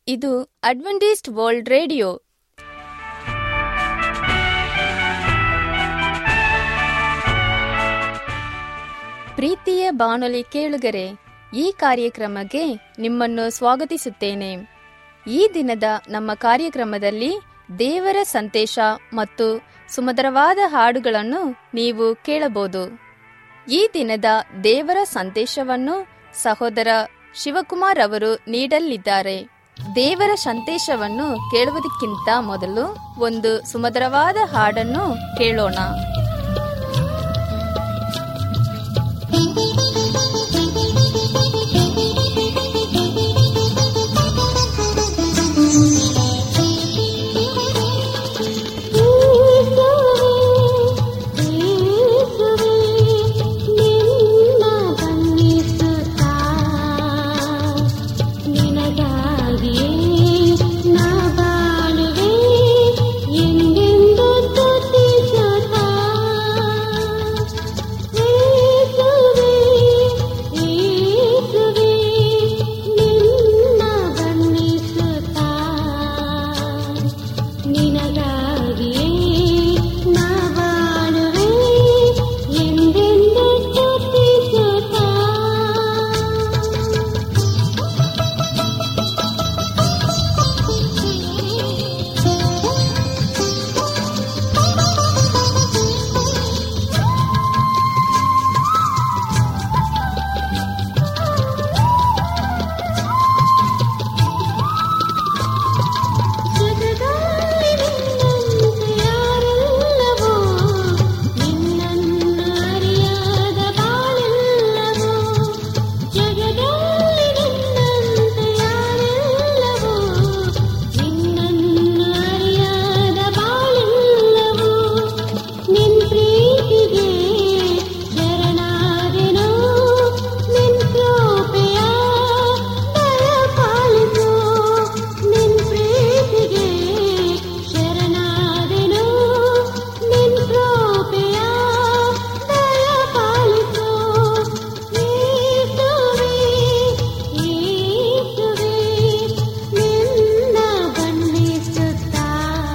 ಇದು Adventist world radio ಪ್ರೀತಿಯ ಬಾನುಲಿ ಕೇಳುಗರೆ ಈ ಕಾರ್ಯಕ್ರಮಕ್ಕೆ ನಿಮ್ಮನ್ನು ಸ್ವಾಗತಿಸುತ್ತೇನೆ ಈ ದಿನದ ನಮ್ಮ ಕಾರ್ಯಕ್ರಮದಲ್ಲಿ ದೇವರ ಸಂದೇಶ ಮತ್ತು ಸುಮಧುರವಾದ ಹಾಡುಗಳನ್ನು ನೀವು ಕೇಳಬಹುದು ಈ ದಿನದ ದೇವರ ಸಂದೇಶವನ್ನು ಸಹೋದರ ಶಿವಕುಮಾರ್ ಅವರು ನೀಡಲಿದ್ದಾರೆ ದೇವರ ಸಂದೇಶವನ್ನು ಕೇಳುವುದಕ್ಕಿಂತ ಮೊದಲು ಒಂದು ಸುಮಧುರವಾದ ಹಾಡನ್ನು ಕೇಳೋಣ ನಿನಗಾಗಿಯೇ ನಾ ಬಾಳುವೆ ಎಂದೆಂದು ಸ್ತುತಿಸುತ್ತಾ ಜಗದಲ್ಲಿ ನಿನ್ನಂತೆ ಯಾರಿಲ್ಲವೋ ನಿನ್ನನ್ನು ಅರಿಯಾದ ಬಾಳಿಲ್ಲವೋ ಜಗದಲ್ಲಿ ನಿನ್ನಂತೆ ಯಾರಿಲ್ಲವೋ ನಿನ್ನನ್ನು ಅರಿಯಾದ ಬಾಳಿಲ್ಲವೋ ನಿನ್ ಪ್ರೀತಿಗೆ ಶರಣಾದೆನೋ ನಿನ್ ಕೃಪೆಯ ದಯ ಪಾಲಿಸೋ ನಿನ್ ಪ್ರೀತಿಗೆ ಶರಣಾದೆನೋ ನಿನ್ ಕೃಪೆಯ ದಯ ಪಾಲಿಸೋ ಯೇಸುವೇ ಯೇಸುವೇ ನಿನ್ನ ಬಣ್ಣಿಸುತ್ತಾ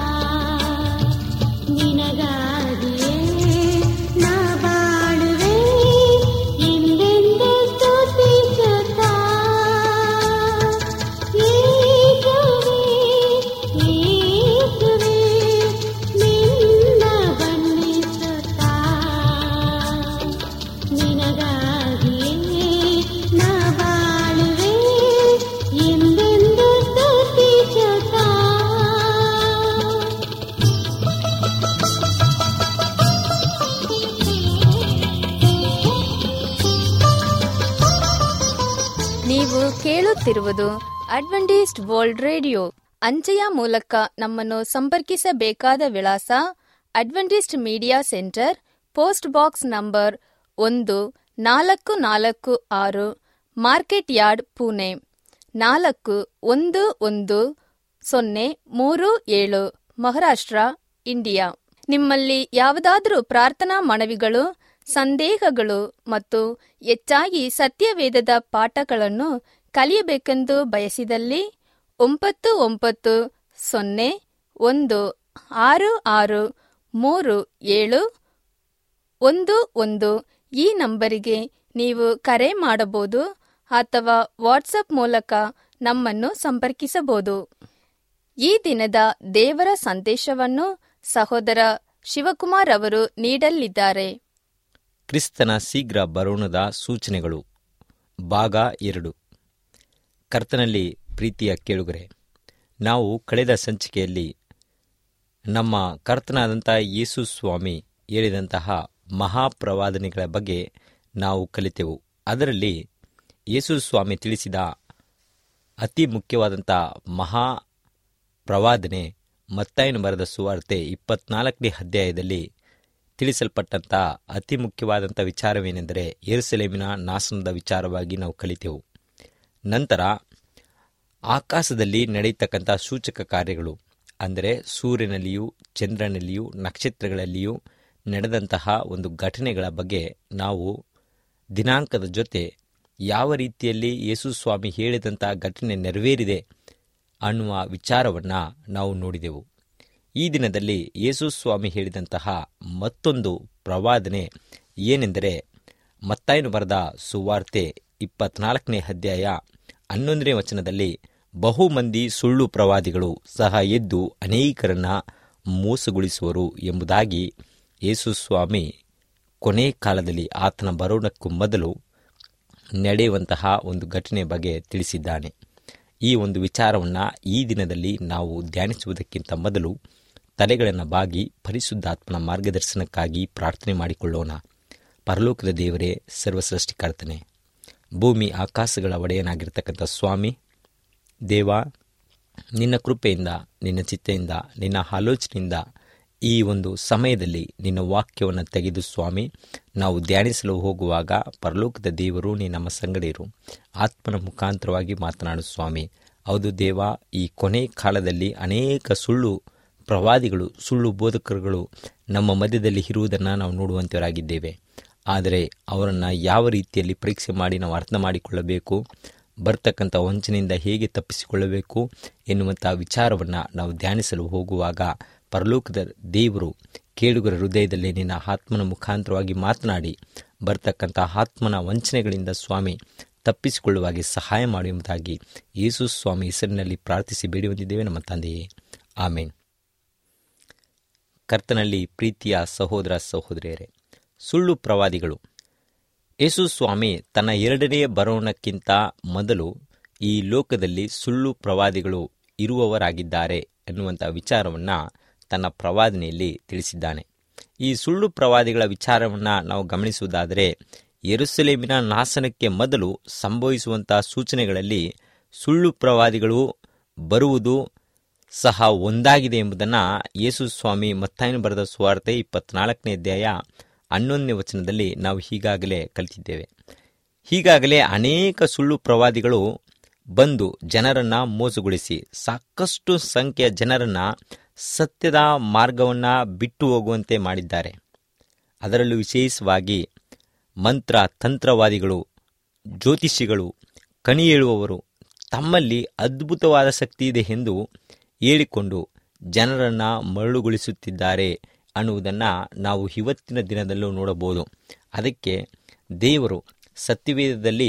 ನಿನಗಾಗಿಯೇ ನಾ ಬಾಳುವೆ ಎಂದೆಂದು ಸ್ತುತಿಸುತ್ತಾ ಯೇಸುವೇ ಯೇಸುವೇ ನಿನ್ನ ಬಣ್ಣಿಸುತ್ತಾ ನಿನಗಾಗಿಯೇ ನಾ ಬಾಳುವೆ ಎಂದೆಂದು ಸ್ತುತಿಸುತ್ತಾ ನೀವು ಕೇಳುತ್ತಿರುವುದು ಅಡ್ವೆಂಟಿಸ್ಟ್ ವರ್ಲ್ಡ್ ರೇಡಿಯೋ ಅಂಚೆಯ ಮೂಲಕ ನಮ್ಮನ್ನು ಸಂಪರ್ಕಿಸಬೇಕಾದ ವಿಳಾಸ Adventist media centre post box number ಒಂದು ನಾಲ್ಕು ನಾಲ್ಕು ಆರು ಮಾರ್ಕೆಟ್ ಯಾರ್ಡ್ ಪುಣೆ ನಾಲ್ಕು ಒಂದು ಒಂದು ಸೊನ್ನೆ ಮೂರು ಏಳು ಮಹಾರಾಷ್ಟ್ರ ಇಂಡಿಯಾ ನಿಮ್ಮಲ್ಲಿ ಯಾವುದಾದರೂ ಪ್ರಾರ್ಥನಾ ಮನವಿಗಳು ಸಂದೇಹಗಳು ಮತ್ತು ಹೆಚ್ಚಾಗಿ ಸತ್ಯವೇದದ ಪಾಠಗಳನ್ನು ಕಲಿಯಬೇಕೆಂದು ಬಯಸಿದಲ್ಲಿ ಒಂಬತ್ತು ಒಂಬತ್ತು ಸೊನ್ನೆ ಒಂದು ಆರು ಆರು ಮೂರು ಏಳು ಒಂದು ಒಂದು ಈ ನಂಬರಿಗೆ ನೀವು ಕರೆ ಮಾಡಬಹುದು ಅಥವಾ ವಾಟ್ಸಪ್ ಮೂಲಕ ನಮ್ಮನ್ನು ಸಂಪರ್ಕಿಸಬಹುದು ಈ ದಿನದ ದೇವರ ಸಂದೇಶವನ್ನು ಸಹೋದರ ಶಿವಕುಮಾರ್ ಅವರು ನೀಡಲಿದ್ದಾರೆ ಕ್ರಿಸ್ತನ ಶೀಘ್ರ ಬರೋಣದ ಸೂಚನೆಗಳು ಭಾಗ ಎರಡು ಕರ್ತನಲ್ಲಿ ಪ್ರೀತಿಯ ಕೇಳುಗರೆ ನಾವು ಕಳೆದ ಸಂಚಿಕೆಯಲ್ಲಿ ನಮ್ಮ ಕರ್ತನಾದಂಥ ಯೇಸು ಸ್ವಾಮಿ ಹೇಳಿದಂತಹ ಮಹಾಪ್ರವಾದನೆಗಳ ಬಗ್ಗೆ ನಾವು ಕಲಿತೆವು ಅದರಲ್ಲಿ ಯೇಸು ಸ್ವಾಮಿ ತಿಳಿಸಿದ ಅತಿ ಮುಖ್ಯವಾದಂಥ ಮಹಾ ಪ್ರವಾದನೆ ಮತ್ತಾಯನು ಬರೆದ ಸುವಾರ್ತೆ ಇಪ್ಪತ್ನಾಲ್ಕನೇ ಅಧ್ಯಾಯದಲ್ಲಿ ತಿಳಿಸಲ್ಪಟ್ಟಂಥ ಅತಿ ಮುಖ್ಯವಾದಂಥ ವಿಚಾರವೇನೆಂದರೆ ಯೆರೂಸಲೇಮಿನ ನಾಶನದ ವಿಚಾರವಾಗಿ ನಾವು ಕಲಿತೆವು ನಂತರ ಆಕಾಶದಲ್ಲಿ ನಡೆಯತಕ್ಕಂಥ ಸೂಚಕ ಕಾರ್ಯಗಳು ಅಂದರೆ ಸೂರ್ಯನಲ್ಲಿಯೂ ಚಂದ್ರನಲ್ಲಿಯೂ ನಕ್ಷತ್ರಗಳಲ್ಲಿಯೂ ನಡೆದಂತಹ ಒಂದು ಘಟನೆಗಳ ಬಗ್ಗೆ ನಾವು ದಿನಾಂಕದ ಜೊತೆ ಯಾವ ರೀತಿಯಲ್ಲಿ ಯೇಸು ಸ್ವಾಮಿ ಹೇಳಿದಂಥ ಘಟನೆ ನೆರವೇರಿದೆ ಅನ್ನುವ ವಿಚಾರವನ್ನು ನಾವು ನೋಡಿದೆವು ಈ ದಿನದಲ್ಲಿ ಯೇಸು ಸ್ವಾಮಿ ಹೇಳಿದಂತಹ ಮತ್ತೊಂದು ಪ್ರವಾದನೆ ಏನೆಂದರೆ ಮತ್ತಾಯನು ಬರೆದ ಸುವಾರ್ತೆ ಇಪ್ಪತ್ನಾಲ್ಕನೇ ಅಧ್ಯಾಯ ಹನ್ನೊಂದನೇ ವಚನದಲ್ಲಿ ಬಹು ಮಂದಿ ಸುಳ್ಳು ಪ್ರವಾದಿಗಳು ಸಹ ಎದ್ದು ಅನೇಕರನ್ನ ಮೋಸಗೊಳಿಸುವರು ಎಂಬುದಾಗಿ ಯೇಸು ಸ್ವಾಮಿ ಕೊನೆ ಕಾಲದಲ್ಲಿ ಆತನ ಬರೋಣಕ್ಕೂ ಮೊದಲು ನಡೆಯುವಂತಹ ಒಂದು ಘಟನೆ ಬಗ್ಗೆ ತಿಳಿಸಿದ್ದಾನೆ ಈ ಒಂದು ವಿಚಾರವನ್ನು ಈ ದಿನದಲ್ಲಿ ನಾವು ಧ್ಯಾನಿಸುವುದಕ್ಕಿಂತ ಮೊದಲು ತಲೆಗಳನ್ನು ಬಾಗಿ ಪರಿಶುದ್ಧಾತ್ಮನ ಮಾರ್ಗದರ್ಶನಕ್ಕಾಗಿ ಪ್ರಾರ್ಥನೆ ಮಾಡಿಕೊಳ್ಳೋಣ ಪರಲೋಕದ ದೇವರೇ ಸರ್ವಸೃಷ್ಟಿಕರ್ತನೆ ಭೂಮಿ ಆಕಾಶಗಳ ಒಡೆಯನಾಗಿರ್ತಕ್ಕಂಥ ಸ್ವಾಮಿ ದೇವ ನಿನ್ನ ಕೃಪೆಯಿಂದ ನಿನ್ನ ಚಿತ್ತೆಯಿಂದ ನಿನ್ನ ಆಲೋಚನೆಯಿಂದ ಈ ಒಂದು ಸಮಯದಲ್ಲಿ ನಿನ್ನ ವಾಕ್ಯವನ್ನು ತೆಗೆದು ಸ್ವಾಮಿ ನಾವು ಧ್ಯಾನಿಸಲು ಹೋಗುವಾಗ ಪರಲೋಕದ ದೇವರು ನೀ ನಮ್ಮ ಸಂಗಡಿರು ಆತ್ಮನ ಮುಖಾಂತರವಾಗಿ ಮಾತನಾಡು ಸ್ವಾಮಿ ಹೌದು ದೇವ ಈ ಕೊನೆ ಕಾಲದಲ್ಲಿ ಅನೇಕ ಸುಳ್ಳು ಪ್ರವಾದಿಗಳು ಸುಳ್ಳು ಬೋಧಕರುಗಳು ನಮ್ಮ ಮಧ್ಯದಲ್ಲಿ ಇರುವುದನ್ನು ನಾವು ನೋಡುವಂತವರಾಗಿದ್ದೇವೆ ಆದರೆ ಅವರನ್ನು ಯಾವ ರೀತಿಯಲ್ಲಿ ಪರೀಕ್ಷೆ ಮಾಡಿ ನಾವು ಅರ್ಥ ಮಾಡಿಕೊಳ್ಳಬೇಕು ಬರ್ತಕ್ಕಂಥ ವಂಚನೆಯಿಂದ ಹೇಗೆ ತಪ್ಪಿಸಿಕೊಳ್ಳಬೇಕು ಎನ್ನುವಂಥ ವಿಚಾರವನ್ನು ನಾವು ಧ್ಯಾನಿಸಲು ಹೋಗುವಾಗ ಪರಲೋಕದ ದೇವರು ಕೇಳುಗರ ಹೃದಯದಲ್ಲಿ ನಿನ್ನ ಆತ್ಮನ ಮುಖಾಂತರವಾಗಿ ಮಾತನಾಡಿ ಬರ್ತಕ್ಕಂಥ ಆತ್ಮನ ವಂಚನೆಗಳಿಂದ ಸ್ವಾಮಿ ತಪ್ಪಿಸಿಕೊಳ್ಳುವಾಗೆ ಸಹಾಯ ಮಾಡಿ ಎಂಬುದಾಗಿ ಯೇಸು ಸ್ವಾಮಿ ಹೆಸರಿನಲ್ಲಿ ಪ್ರಾರ್ಥಿಸಿ ಬೇಡಿ ಹೊಂದಿದ್ದೇವೆ ನಮ್ಮ ತಂದೆಯೇ ಆಮೇನ್ ಕರ್ತನಲ್ಲಿ ಪ್ರೀತಿಯ ಸಹೋದರ ಸಹೋದರಿಯರೇ ಸುಳ್ಳು ಪ್ರವಾದಿಗಳು ಯೇಸು ಸ್ವಾಮಿ ತನ್ನ ಎರಡನೆಯ ಬರೋಣಕ್ಕಿಂತ ಮೊದಲು ಈ ಲೋಕದಲ್ಲಿ ಸುಳ್ಳು ಪ್ರವಾದಿಗಳು ಇರುವವರಾಗಿದ್ದಾರೆ ಎನ್ನುವಂಥ ವಿಚಾರವನ್ನು ತನ್ನ ಪ್ರವಾದನೆಯಲ್ಲಿ ತಿಳಿಸಿದ್ದಾನೆ ಈ ಸುಳ್ಳು ಪ್ರವಾದಿಗಳ ವಿಚಾರವನ್ನು ನಾವು ಗಮನಿಸುವುದಾದರೆ ಯೆರೂಸಲೇಮಿನ ನಾಶನಕ್ಕೆ ಮೊದಲು ಸಂಭವಿಸುವಂತಹ ಸೂಚನೆಗಳಲ್ಲಿ ಸುಳ್ಳು ಪ್ರವಾದಿಗಳು ಬರುವುದು ಸಹ ಒಂದಾಗಿದೆ ಎಂಬುದನ್ನು ಯೇಸು ಸ್ವಾಮಿ ಮತ್ತಾಯನು ಬರೆದ ಸುವಾರ್ತೆ ಇಪ್ಪತ್ನಾಲ್ಕನೇ ಅಧ್ಯಾಯ ಹನ್ನೊಂದನೇ ವಚನದಲ್ಲಿ ನಾವು ಈಗಾಗಲೇ ಕಲಿತಿದ್ದೇವೆ ಹೀಗಾಗಲೇ ಅನೇಕ ಸುಳ್ಳು ಪ್ರವಾದಿಗಳು ಬಂದು ಜನರನ್ನ ಮೋಸಗೊಳಿಸಿ ಸಾಕಷ್ಟು ಸಂಖ್ಯೆಯ ಜನರನ್ನ ಸತ್ಯದ ಮಾರ್ಗವನ್ನ ಬಿಟ್ಟು ಹೋಗುವಂತೆ ಮಾಡಿದ್ದಾರೆ ಅದರಲ್ಲೂ ವಿಶೇಷವಾಗಿ ಮಂತ್ರ ತಂತ್ರವಾದಿಗಳು ಜ್ಯೋತಿಷಿಗಳು ಕಣಿ ಹೇಳುವವರು ತಮ್ಮಲ್ಲಿ ಅದ್ಭುತವಾದ ಶಕ್ತಿ ಇದೆ ಎಂದು ಹೇಳಿಕೊಂಡು ಜನರನ್ನ ಮರಳುಗೊಳಿಸುತ್ತಿದ್ದಾರೆ ಅನ್ನುವುದನ್ನು ನಾವು ಇವತ್ತಿನ ದಿನದಲ್ಲೂ ನೋಡಬಹುದು ಅದಕ್ಕೆ ದೇವರು ಸತ್ಯವೇದದಲ್ಲಿ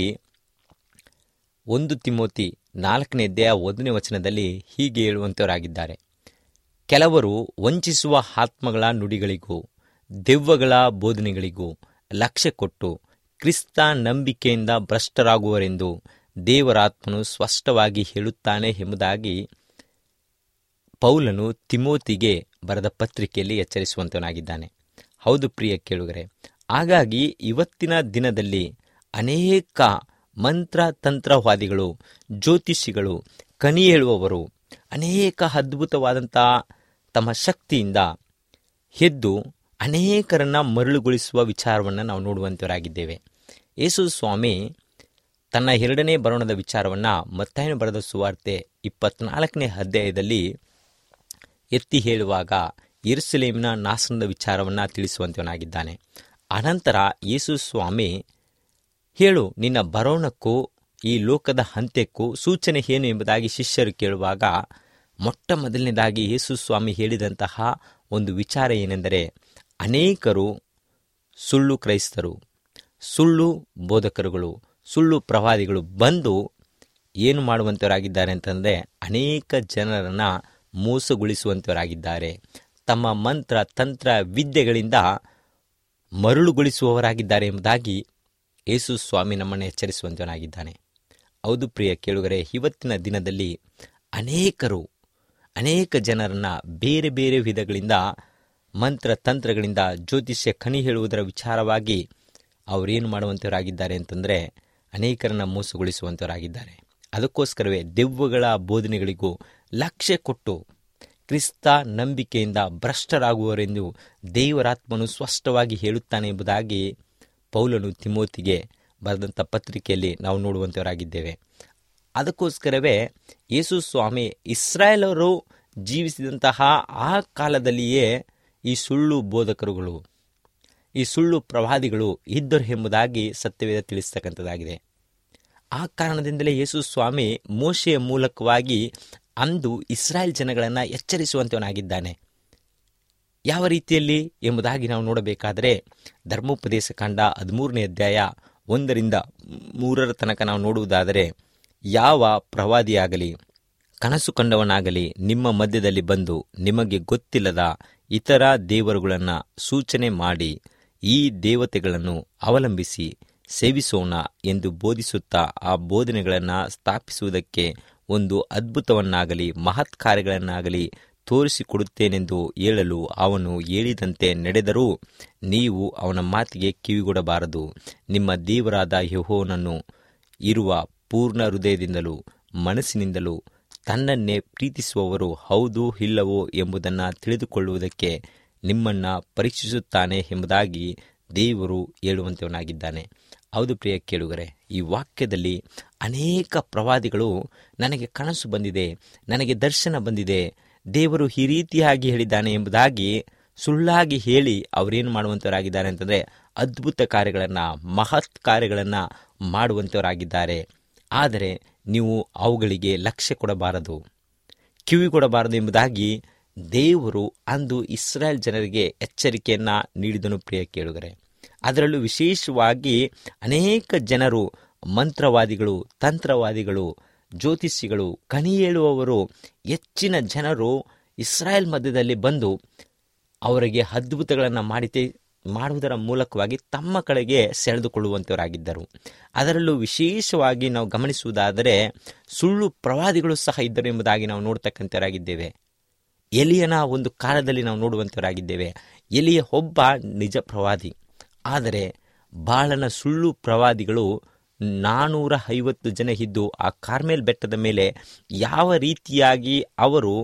ಒಂದು ತಿಮೋತಿ ನಾಲ್ಕನೇ ಅಧ್ಯಾಯ ಒಂದನೇ ವಚನದಲ್ಲಿ ಹೀಗೆ ಹೇಳುವಂತವರಾಗಿದ್ದಾರೆ ಕೆಲವರು ವಂಚಿಸುವ ಆತ್ಮಗಳ ನುಡಿಗಳಿಗೂ ದೆವ್ವಗಳ ಬೋಧನೆಗಳಿಗೂ ಲಕ್ಷ್ಯ ಕೊಟ್ಟು ಕ್ರಿಸ್ತ ನಂಬಿಕೆಯಿಂದ ಭ್ರಷ್ಟರಾಗುವರೆಂದು ದೇವರಾತ್ಮನು ಸ್ಪಷ್ಟವಾಗಿ ಹೇಳುತ್ತಾನೆ ಎಂಬುದಾಗಿ ಪೌಲನು ತಿಮೋತಿಗೆ ಬರೆದ ಪತ್ರಿಕೆಯಲ್ಲಿ ಎಚ್ಚರಿಸುವಂತವನಾಗಿದ್ದಾನೆ ಹೌದು ಪ್ರಿಯ ಕೇಳುಗರೆ ಹಾಗಾಗಿ ಇವತ್ತಿನ ದಿನದಲ್ಲಿ ಅನೇಕ ಮಂತ್ರ ತಂತ್ರವಾದಿಗಳು ಜ್ಯೋತಿಷಿಗಳು ಕನಿ ಹೇಳುವವರು ಅನೇಕ ಅದ್ಭುತವಾದಂಥ ತಮ್ಮ ಶಕ್ತಿಯಿಂದ ಎದ್ದು ಅನೇಕರನ್ನ ಮರಳುಗೊಳಿಸುವ ವಿಚಾರವನ್ನು ನಾವು ನೋಡುವಂತವರಾಗಿದ್ದೇವೆ ಯೇಸು ಸ್ವಾಮಿ ತನ್ನ ಎರಡನೇ ಬರೋಣದ ವಿಚಾರವನ್ನು ಮತ್ತಾಯನು ಬರೆದ ಸುವಾರ್ತೆ ಇಪ್ಪತ್ನಾಲ್ಕನೇ ಅಧ್ಯಾಯದಲ್ಲಿ ಎತ್ತಿ ಹೇಳುವಾಗ ಯೆರೂಸಲೇಮಿನ ನಾಶನದ ವಿಚಾರವನ್ನು ತಿಳಿಸುವಂತವನಾಗಿದ್ದಾನೆ ಅನಂತರ ಯೇಸು ಸ್ವಾಮಿ ಹೇಳು ನಿನ್ನ ಬರೋಣಕ್ಕೂ ಈ ಲೋಕದ ಅಂತ್ಯಕ್ಕೂ ಸೂಚನೆ ಏನು ಎಂಬುದಾಗಿ ಶಿಷ್ಯರು ಕೇಳುವಾಗ ಮೊಟ್ಟ ಮೊದಲನೇದಾಗಿ ಯೇಸು ಸ್ವಾಮಿ ಹೇಳಿದಂತಹ ಒಂದು ವಿಚಾರ ಏನೆಂದರೆ ಅನೇಕರು ಸುಳ್ಳು ಕ್ರೈಸ್ತರು ಸುಳ್ಳು ಬೋಧಕರುಗಳು ಸುಳ್ಳು ಪ್ರವಾದಿಗಳು ಬಂದು ಏನು ಮಾಡುವಂಥವರಾಗಿದ್ದಾರೆ ಅಂತಂದರೆ ಅನೇಕ ಜನರನ್ನು ಮೋಸಗೊಳಿಸುವಂಥವರಾಗಿದ್ದಾರೆ ತಮ್ಮ ಮಂತ್ರ ತಂತ್ರ ವಿದ್ಯೆಗಳಿಂದ ಮರುಳುಗೊಳಿಸುವವರಾಗಿದ್ದಾರೆ ಎಂಬುದಾಗಿ ಯೇಸು ಸ್ವಾಮಿ ನಮ್ಮನ್ನು ಎಚ್ಚರಿಸುವಂತವನಾಗಿದ್ದಾನೆ ಹೌದು ಪ್ರಿಯ ಕೇಳುಗರೆ ಇವತ್ತಿನ ದಿನದಲ್ಲಿ ಅನೇಕರು ಅನೇಕ ಜನರನ್ನ ಬೇರೆ ಬೇರೆ ವಿಧಗಳಿಂದ ಮಂತ್ರ ತಂತ್ರಗಳಿಂದ ಜ್ಯೋತಿಷ್ಯ ಕಣಿ ಹೇಳುವುದರ ವಿಚಾರವಾಗಿ ಅವರೇನು ಮಾಡುವಂಥವರಾಗಿದ್ದಾರೆ ಅಂತಂದರೆ ಅನೇಕರನ್ನ ಮೋಸಗೊಳಿಸುವಂಥವರಾಗಿದ್ದಾರೆ ಅದಕ್ಕೋಸ್ಕರವೇ ದೆವ್ವಗಳ ಬೋಧನೆಗಳಿಗೂ ಲಕ್ಷ್ಯ ಕೊಟ್ಟು ಕ್ರಿಸ್ತ ನಂಬಿಕೆಯಿಂದ ಭ್ರಷ್ಟರಾಗುವರೆಂದು ದೇವರಾತ್ಮನು ಸ್ಪಷ್ಟವಾಗಿ ಹೇಳುತ್ತಾನೆ ಎಂಬುದಾಗಿ ಪೌಲನು ತಿಮೋತಿಗೆ ಬರೆದಂಥ ಪತ್ರಿಕೆಯಲ್ಲಿ ನಾವು ನೋಡುವಂಥವರಾಗಿದ್ದೇವೆ ಅದಕ್ಕೋಸ್ಕರವೇ ಯೇಸು ಸ್ವಾಮಿ ಇಸ್ರಾಯೇಲರು ಜೀವಿಸಿದಂತಹ ಆ ಕಾಲದಲ್ಲಿಯೇ ಈ ಸುಳ್ಳು ಬೋಧಕರುಗಳು ಈ ಸುಳ್ಳು ಪ್ರವಾದಿಗಳು ಇದ್ದರು ಎಂಬುದಾಗಿ ಸತ್ಯವೇದ ತಿಳಿಸ್ತಕ್ಕಂಥದ್ದಾಗಿದೆ ಆ ಕಾರಣದಿಂದಲೇ ಯೇಸು ಸ್ವಾಮಿ ಮೋಶೆಯ ಮೂಲಕವಾಗಿ ಅಂದು ಇಸ್ರಾಯೇಲ್ ಜನಗಳನ್ನು ಎಚ್ಚರಿಸುವಂತವನಾಗಿದ್ದಾನೆ ಯಾವ ರೀತಿಯಲ್ಲಿ ಎಂಬುದಾಗಿ ನಾವು ನೋಡಬೇಕಾದರೆ ಧರ್ಮೋಪದೇಶ ಕಾಂಡ ಹದಿಮೂರನೇ ಅಧ್ಯಾಯ ಒಂದರಿಂದ ಮೂರರ ತನಕ ನಾವು ನೋಡುವುದಾದರೆ ಯಾವ ಪ್ರವಾದಿಯಾಗಲಿ ಕನಸು ಕಂಡವನಾಗಲಿ ನಿಮ್ಮ ಮಧ್ಯದಲ್ಲಿ ಬಂದು ನಿಮಗೆ ಗೊತ್ತಿಲ್ಲದ ಇತರ ದೇವರುಗಳನ್ನು ಸೂಚನೆ ಮಾಡಿ ಈ ದೇವತೆಗಳನ್ನು ಅವಲಂಬಿಸಿ ಸೇವಿಸೋಣ ಎಂದು ಬೋಧಿಸುತ್ತಾ ಆ ಬೋಧನೆಗಳನ್ನು ಸ್ಥಾಪಿಸುವುದಕ್ಕೆ ಒಂದು ಅದ್ಭುತವನ್ನಾಗಲಿ ಮಹತ್ ಕಾರ್ಯಗಳನ್ನಾಗಲಿ ತೋರಿಸಿಕೊಡುತ್ತೇನೆಂದು ಹೇಳಲು ಅವನು ಹೇಳಿದಂತೆ ನಡೆದರೂ ನೀವು ಅವನ ಮಾತಿಗೆ ಕಿವಿಗೊಡಬಾರದು ನಿಮ್ಮ ದೇವರಾದ ಯೆಹೋವನನ್ನು ಇರುವ ಪೂರ್ಣ ಹೃದಯದಿಂದಲೂ ಮನಸ್ಸಿನಿಂದಲೂ ತನ್ನನ್ನೇ ಪ್ರೀತಿಸುವವರು ಹೌದು ಇಲ್ಲವೋ ಎಂಬುದನ್ನು ತಿಳಿದುಕೊಳ್ಳುವುದಕ್ಕೆ ನಿಮ್ಮನ್ನು ಪರೀಕ್ಷಿಸುತ್ತಾನೆ ಎಂಬುದಾಗಿ ದೇವರು ಹೇಳುವಂತವನಾಗಿದ್ದಾನೆ ಹೌದು ಪ್ರಿಯ ಕೇಳುಗರೆ ಈ ವಾಕ್ಯದಲ್ಲಿ ಅನೇಕ ಪ್ರವಾದಿಗಳು ನನಗೆ ಕನಸು ಬಂದಿದೆ ನನಗೆ ದರ್ಶನ ಬಂದಿದೆ ದೇವರು ಈ ರೀತಿಯಾಗಿ ಹೇಳಿದ್ದಾನೆ ಎಂಬುದಾಗಿ ಸುಳ್ಳಾಗಿ ಹೇಳಿ ಅವರೇನು ಮಾಡುವಂಥವರಾಗಿದ್ದಾರೆ ಅಂತಂದರೆ ಅದ್ಭುತ ಕಾರ್ಯಗಳನ್ನು ಮಹತ್ ಕಾರ್ಯಗಳನ್ನು ಮಾಡುವಂಥವರಾಗಿದ್ದಾರೆ ಆದರೆ ನೀವು ಅವುಗಳಿಗೆ ಲಕ್ಷ್ಯ ಕೊಡಬಾರದು ಕಿವಿ ಕೊಡಬಾರದು ಎಂಬುದಾಗಿ ದೇವರು ಅಂದು ಇಸ್ರಾಯೇಲ್ ಜನರಿಗೆ ಎಚ್ಚರಿಕೆಯನ್ನು ನೀಡಿದನು ಪ್ರಿಯ ಕೇಳುಗರೆ ಅದರಲ್ಲೂ ವಿಶೇಷವಾಗಿ ಅನೇಕ ಜನರು ಮಂತ್ರವಾದಿಗಳು ತಂತ್ರವಾದಿಗಳು ಜ್ಯೋತಿಷಿಗಳು ಕಣಿ ಹೇಳುವವರು ಹೆಚ್ಚಿನ ಜನರು ಇಸ್ರಾಯೇಲ್ ಮಧ್ಯದಲ್ಲಿ ಬಂದು ಅವರಿಗೆ ಅದ್ಭುತಗಳನ್ನು ಮಾಡಿತೆ ಮಾಡುವುದರ ಮೂಲಕವಾಗಿ ತಮ್ಮ ಕಡೆಗೆ ಸೆಳೆದುಕೊಳ್ಳುವಂಥವರಾಗಿದ್ದರು ಅದರಲ್ಲೂ ವಿಶೇಷವಾಗಿ ನಾವು ಗಮನಿಸುವುದಾದರೆ ಸುಳ್ಳು ಪ್ರವಾದಿಗಳು ಸಹ ಇದ್ದರು ಎಂಬುದಾಗಿ ನಾವು ನೋಡ್ತಕ್ಕಂಥವರಾಗಿದ್ದೇವೆ ಎಲಿಯನ ಒಂದು ಕಾಲದಲ್ಲಿ ನಾವು ನೋಡುವಂಥವರಾಗಿದ್ದೇವೆ ಎಲಿಯ ಒಬ್ಬ ನಿಜ ಪ್ರವಾದಿ ಆದರೆ ಬಾಳನ ಸುಳ್ಳು ಪ್ರವಾದಿಗಳು ನಾನೂರ ಐವತ್ತು ಜನ ಇದ್ದು ಆ ಕಾರ್ಮೇಲ್ ಬೆಟ್ಟದ ಮೇಲೆ ಯಾವ ರೀತಿಯಾಗಿ ಅವರು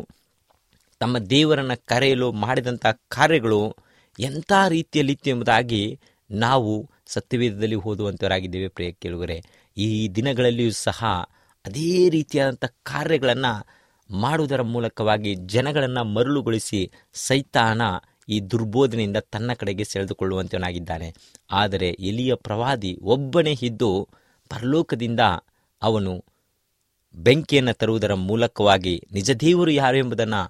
ತಮ್ಮ ದೇವರನ್ನು ಕರೆಯಲು ಮಾಡಿದಂಥ ಕಾರ್ಯಗಳು ಎಂಥ ರೀತಿಯಲ್ಲಿತ್ತು ಎಂಬುದಾಗಿ ನಾವು ಸತ್ಯವೇದದಲ್ಲಿ ಓದುವಂಥವರಾಗಿದ್ದೇವೆ ಪ್ರಿಯ ಕೇಳುವರೆ ಈ ದಿನಗಳಲ್ಲಿಯೂ ಸಹ ಅದೇ ರೀತಿಯಾದಂಥ ಕಾರ್ಯಗಳನ್ನು ಮಾಡುವುದರ ಮೂಲಕವಾಗಿ ಜನಗಳನ್ನು ಮರಳುಗೊಳಿಸಿ ಸೈತಾನ ಈ ದುರ್ಬೋಧನೆಯಿಂದ ತನ್ನ ಕಡೆಗೆ ಸೆಳೆದುಕೊಳ್ಳುವಂತವನಾಗಿದ್ದಾನೆ ಆದರೆ ಎಲಿಯ ಪ್ರವಾದಿ ಒಬ್ಬನೇ ಇದ್ದು ಪರಲೋಕದಿಂದ ಅವನು ಬೆಂಕಿಯನ್ನು ತರುವುದರ ಮೂಲಕವಾಗಿ ನಿಜ ದೇವರು ಯಾರು ಎಂಬುದನ್ನು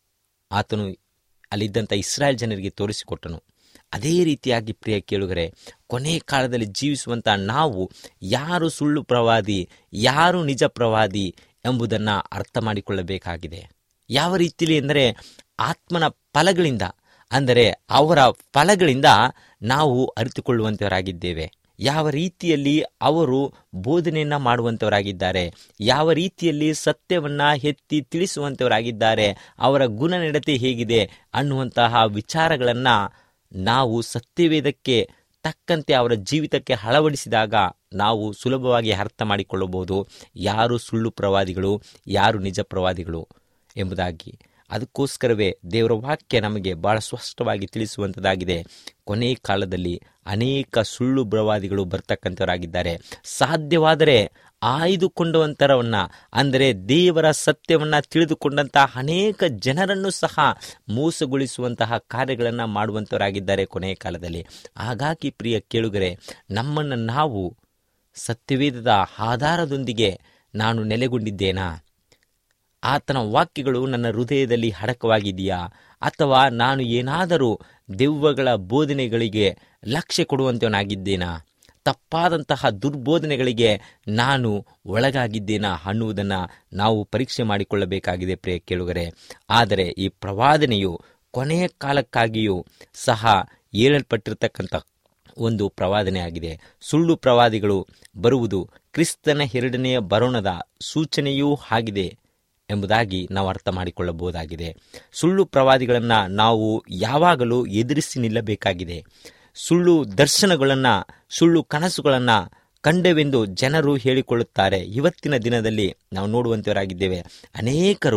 ಆತನು ಅಲ್ಲಿದ್ದಂಥ ಇಸ್ರಾಯೇಲ್ ಜನರಿಗೆ ತೋರಿಸಿಕೊಟ್ಟನು ಅದೇ ರೀತಿಯಾಗಿ ಪ್ರಿಯ ಕೇಳುಗರೆ ಕೊನೆ ಕಾಲದಲ್ಲಿ ಜೀವಿಸುವಂಥ ನಾವು ಯಾರು ಸುಳ್ಳು ಪ್ರವಾದಿ ಯಾರು ನಿಜ ಪ್ರವಾದಿ ಎಂಬುದನ್ನು ಅರ್ಥ ಮಾಡಿಕೊಳ್ಳಬೇಕಾಗಿದೆ ಯಾವ ರೀತಿಯಲ್ಲಿ ಎಂದರೆ ಆತ್ಮನ ಫಲಗಳಿಂದ ಅಂದರೆ ಅವರ ಫಲಗಳಿಂದ ನಾವು ಅರಿತುಕೊಳ್ಳುವಂತವರಾಗಿದ್ದೇವೆ ಯಾವ ರೀತಿಯಲ್ಲಿ ಅವರು ಬೋಧನೆಯನ್ನ ಮಾಡುವಂತವರಾಗಿದ್ದಾರೆ ಯಾವ ರೀತಿಯಲ್ಲಿ ಸತ್ಯವನ್ನ ಎತ್ತಿ ತಿಳಿಸುವಂತವರಾಗಿದ್ದಾರೆ ಅವರ ಗುಣನಡತೆ ಹೇಗಿದೆ ಅನ್ನುವಂತಹ ವಿಚಾರಗಳನ್ನ ನಾವು ಸತ್ಯವೇದಕ್ಕೆ ತಕ್ಕಂತೆ ಅವರ ಜೀವಿತಕ್ಕೆ ಅಳವಡಿಸಿದಾಗ ನಾವು ಸುಲಭವಾಗಿ ಅರ್ಥ ಮಾಡಿಕೊಳ್ಳಬಹುದು ಯಾರು ಸುಳ್ಳು ಪ್ರವಾದಿಗಳು ಯಾರು ನಿಜ ಪ್ರವಾದಿಗಳು ಎಂಬುದಾಗಿ ಅದಕ್ಕೋಸ್ಕರವೇ ದೇವರ ವಾಕ್ಯ ನಮಗೆ ಬಹಳ ಸ್ಪಷ್ಟವಾಗಿ ತಿಳಿಸುವಂಥದ್ದಾಗಿದೆ ಕೊನೆ ಕಾಲದಲ್ಲಿ ಅನೇಕ ಸುಳ್ಳು ಪ್ರವಾದಿಗಳು ಬರ್ತಕ್ಕಂಥವರಾಗಿದ್ದಾರೆ ಸಾಧ್ಯವಾದರೆ ಆಯ್ದುಕೊಂಡವಂತರವನ್ನ ಅಂದರೆ ದೇವರ ಸತ್ಯವನ್ನ ತಿಳಿದುಕೊಂಡಂತಹ ಅನೇಕ ಜನರನ್ನು ಸಹ ಮೋಸಗೊಳಿಸುವಂತಹ ಕಾರ್ಯಗಳನ್ನು ಮಾಡುವಂತವರಾಗಿದ್ದಾರೆ ಕೊನೆಯ ಕಾಲದಲ್ಲಿ ಹಾಗಾಗಿ ಪ್ರಿಯ ಕೇಳುಗರೆ ನಮ್ಮನ್ನು ನಾವು ಸತ್ಯವೇದದ ಆಧಾರದೊಂದಿಗೆ ನಾನು ನೆಲೆಗೊಂಡಿದ್ದೇನಾ ಆತನ ವಾಕ್ಯಗಳು ನನ್ನ ಹೃದಯದಲ್ಲಿ ಅಡಕವಾಗಿದೆಯಾ ಅಥವಾ ನಾನು ಏನಾದರೂ ದೆವ್ವಗಳ ಬೋಧನೆಗಳಿಗೆ ಲಕ್ಷ್ಯ ಕೊಡುವಂತವನಾಗಿದ್ದೇನಾ ತಪ್ಪಾದಂತಹ ದುರ್ಬೋಧನೆಗಳಿಗೆ ನಾನು ಒಳಗಾಗಿದ್ದೇನಾ ಅನ್ನುವುದನ್ನು ನಾವು ಪರೀಕ್ಷೆ ಮಾಡಿಕೊಳ್ಳಬೇಕಾಗಿದೆ ಪ್ರಿಯ ಕೇಳುಗರೆ ಆದರೆ ಈ ಪ್ರವಾದನೆಯು ಕೊನೆಯ ಕಾಲಕ್ಕಾಗಿಯೂ ಸಹ ಹೇಳಲ್ಪಟ್ಟಿರತಕ್ಕಂಥ ಒಂದು ಪ್ರವಾದನೆ ಆಗಿದೆ ಸುಳ್ಳು ಪ್ರವಾದಿಗಳು ಬರುವುದು ಕ್ರಿಸ್ತನ ಎರಡನೆಯ ಬರೋಣದ ಸೂಚನೆಯೂ ಆಗಿದೆ ಎಂಬುದಾಗಿ ನಾವು ಅರ್ಥ ಮಾಡಿಕೊಳ್ಳಬಹುದಾಗಿದೆ ಸುಳ್ಳು ಪ್ರವಾದಿಗಳನ್ನು ನಾವು ಯಾವಾಗಲೂ ಎದುರಿಸಿ ನಿಲ್ಲಬೇಕಾಗಿದೆ ಸುಳ್ಳು ದರ್ಶನಗಳನ್ನು ಸುಳ್ಳು ಕನಸುಗಳನ್ನು ಕಂಡೆವೆಂದು ಜನರು ಹೇಳಿಕೊಳ್ಳುತ್ತಾರೆ ಇವತ್ತಿನ ದಿನದಲ್ಲಿ ನಾವು ನೋಡುವಂತವರಾಗಿದ್ದೇವೆ ಅನೇಕರು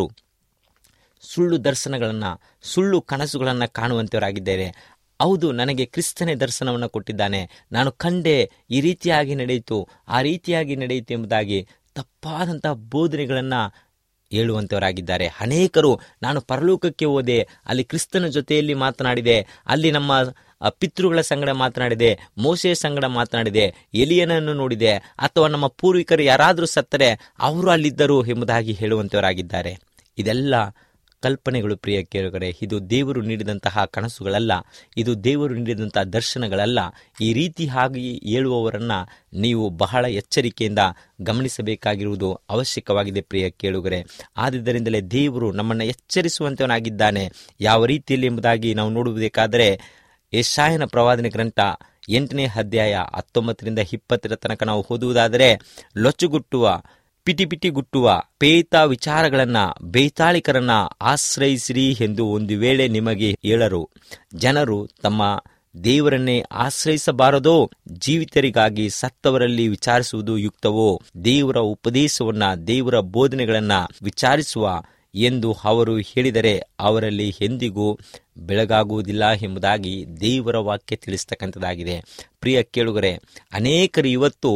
ಸುಳ್ಳು ದರ್ಶನಗಳನ್ನು ಸುಳ್ಳು ಕನಸುಗಳನ್ನು ಕಾಣುವಂತವರಾಗಿದ್ದೇವೆ ಹೌದು ನನಗೆ ಕ್ರಿಸ್ತನೇ ದರ್ಶನವನ್ನು ಕೊಟ್ಟಿದ್ದಾನೆ ನಾನು ಕಂಡೆ ಈ ರೀತಿಯಾಗಿ ನಡೆಯಿತು ಆ ರೀತಿಯಾಗಿ ನಡೆಯಿತು ಎಂಬುದಾಗಿ ತಪ್ಪಾದಂತಹ ಬೋಧನೆಗಳನ್ನು ಹೇಳುವಂತವರಾಗಿದ್ದಾರೆ ಅನೇಕರು ನಾನು ಪರಲೋಕಕ್ಕೆ ಹೋದೆ ಅಲ್ಲಿ ಕ್ರಿಸ್ತನ ಜೊತೆಯಲ್ಲಿ ಮಾತನಾಡಿದೆ ಅಲ್ಲಿ ನಮ್ಮ ಆ, ಪಿತೃಗಳ ಸಂಗಡ ಮಾತನಾಡಿದೆ ಮೋಸೆಯ ಸಂಗಡ ಮಾತನಾಡಿದೆ ಎಲಿಯನನ್ನು ನೋಡಿದೆ ಅಥವಾ ನಮ್ಮ ಪೂರ್ವಿಕರು ಯಾರಾದರೂ ಸತ್ತರೆ ಅವರು ಅಲ್ಲಿದ್ದರು ಎಂಬುದಾಗಿ ಹೇಳುವಂತವರಾಗಿದ್ದಾರೆ ಇದೆಲ್ಲ ಕಲ್ಪನೆಗಳು ಪ್ರಿಯ ಕೇಳುಗರೆ ಇದು ದೇವರು ನೀಡಿದಂತಹ ಕನಸುಗಳಲ್ಲ ಇದು ದೇವರು ನೀಡಿದಂತಹ ದರ್ಶನಗಳಲ್ಲ ಈ ರೀತಿ ಆಗಿ ಹೇಳುವವರನ್ನ ನೀವು ಬಹಳ ಎಚ್ಚರಿಕೆಯಿಂದ ಗಮನಿಸಬೇಕಾಗಿರುವುದು ಅವಶ್ಯಕವಾಗಿದೆ ಪ್ರಿಯ ಕೇಳುಗರೆ ಆದ್ದರಿಂದಲೇ ದೇವರು ನಮ್ಮನ್ನು ಎಚ್ಚರಿಸುವಂತವನಾಗಿದ್ದಾನೆ ಯಾವ ರೀತಿಯಲ್ಲಿ ಎಂಬುದಾಗಿ ನಾವು ನೋಡುವುದಕ್ಕಾದರೆ ಯಶಾಯನ ಪ್ರವಾದನೆ ಗ್ರಂಥ ಎಂಟನೇ ಅಧ್ಯಾಯ ಹತ್ತೊಂಬತ್ತರಿಂದ ಇಪ್ಪತ್ತರ ತನಕ ನಾವು ಓದುವುದಾದರೆ ಲೊಚ್ಚುಗುಟ್ಟುವ ಪಿಟಿ ಪಿಟಿ ಗುಟ್ಟುವ ಪೇತ ವಿಚಾರಗಳನ್ನ ಬೇತಾಳಿಕರನ್ನ ಆಶ್ರಯಿಸಿರಿ ಎಂದು ಒಂದು ವೇಳೆ ನಿಮಗೆ ಹೇಳರು ಜನರು ತಮ್ಮ ದೇವರನ್ನೇ ಆಶ್ರಯಿಸಬಾರದೋ ಜೀವಿತರಿಗಾಗಿ ಸತ್ತವರಲ್ಲಿ ವಿಚಾರಿಸುವುದು ಯುಕ್ತವೋ ದೇವರ ಉಪದೇಶವನ್ನ ದೇವರ ಬೋಧನೆಗಳನ್ನ ವಿಚಾರಿಸುವ ಎಂದು ಅವರು ಹೇಳಿದರೆ ಅವರಲ್ಲಿ ಎಂದಿಗೂ ಬೆಳಗಾಗುವುದಿಲ್ಲ ಎಂಬುದಾಗಿ ದೇವರ ವಾಕ್ಯ ತಿಳಿಸ್ತಕ್ಕಂಥದ್ದಾಗಿದೆ ಪ್ರಿಯ ಕೇಳುಗರೆ ಅನೇಕರು ಇವತ್ತು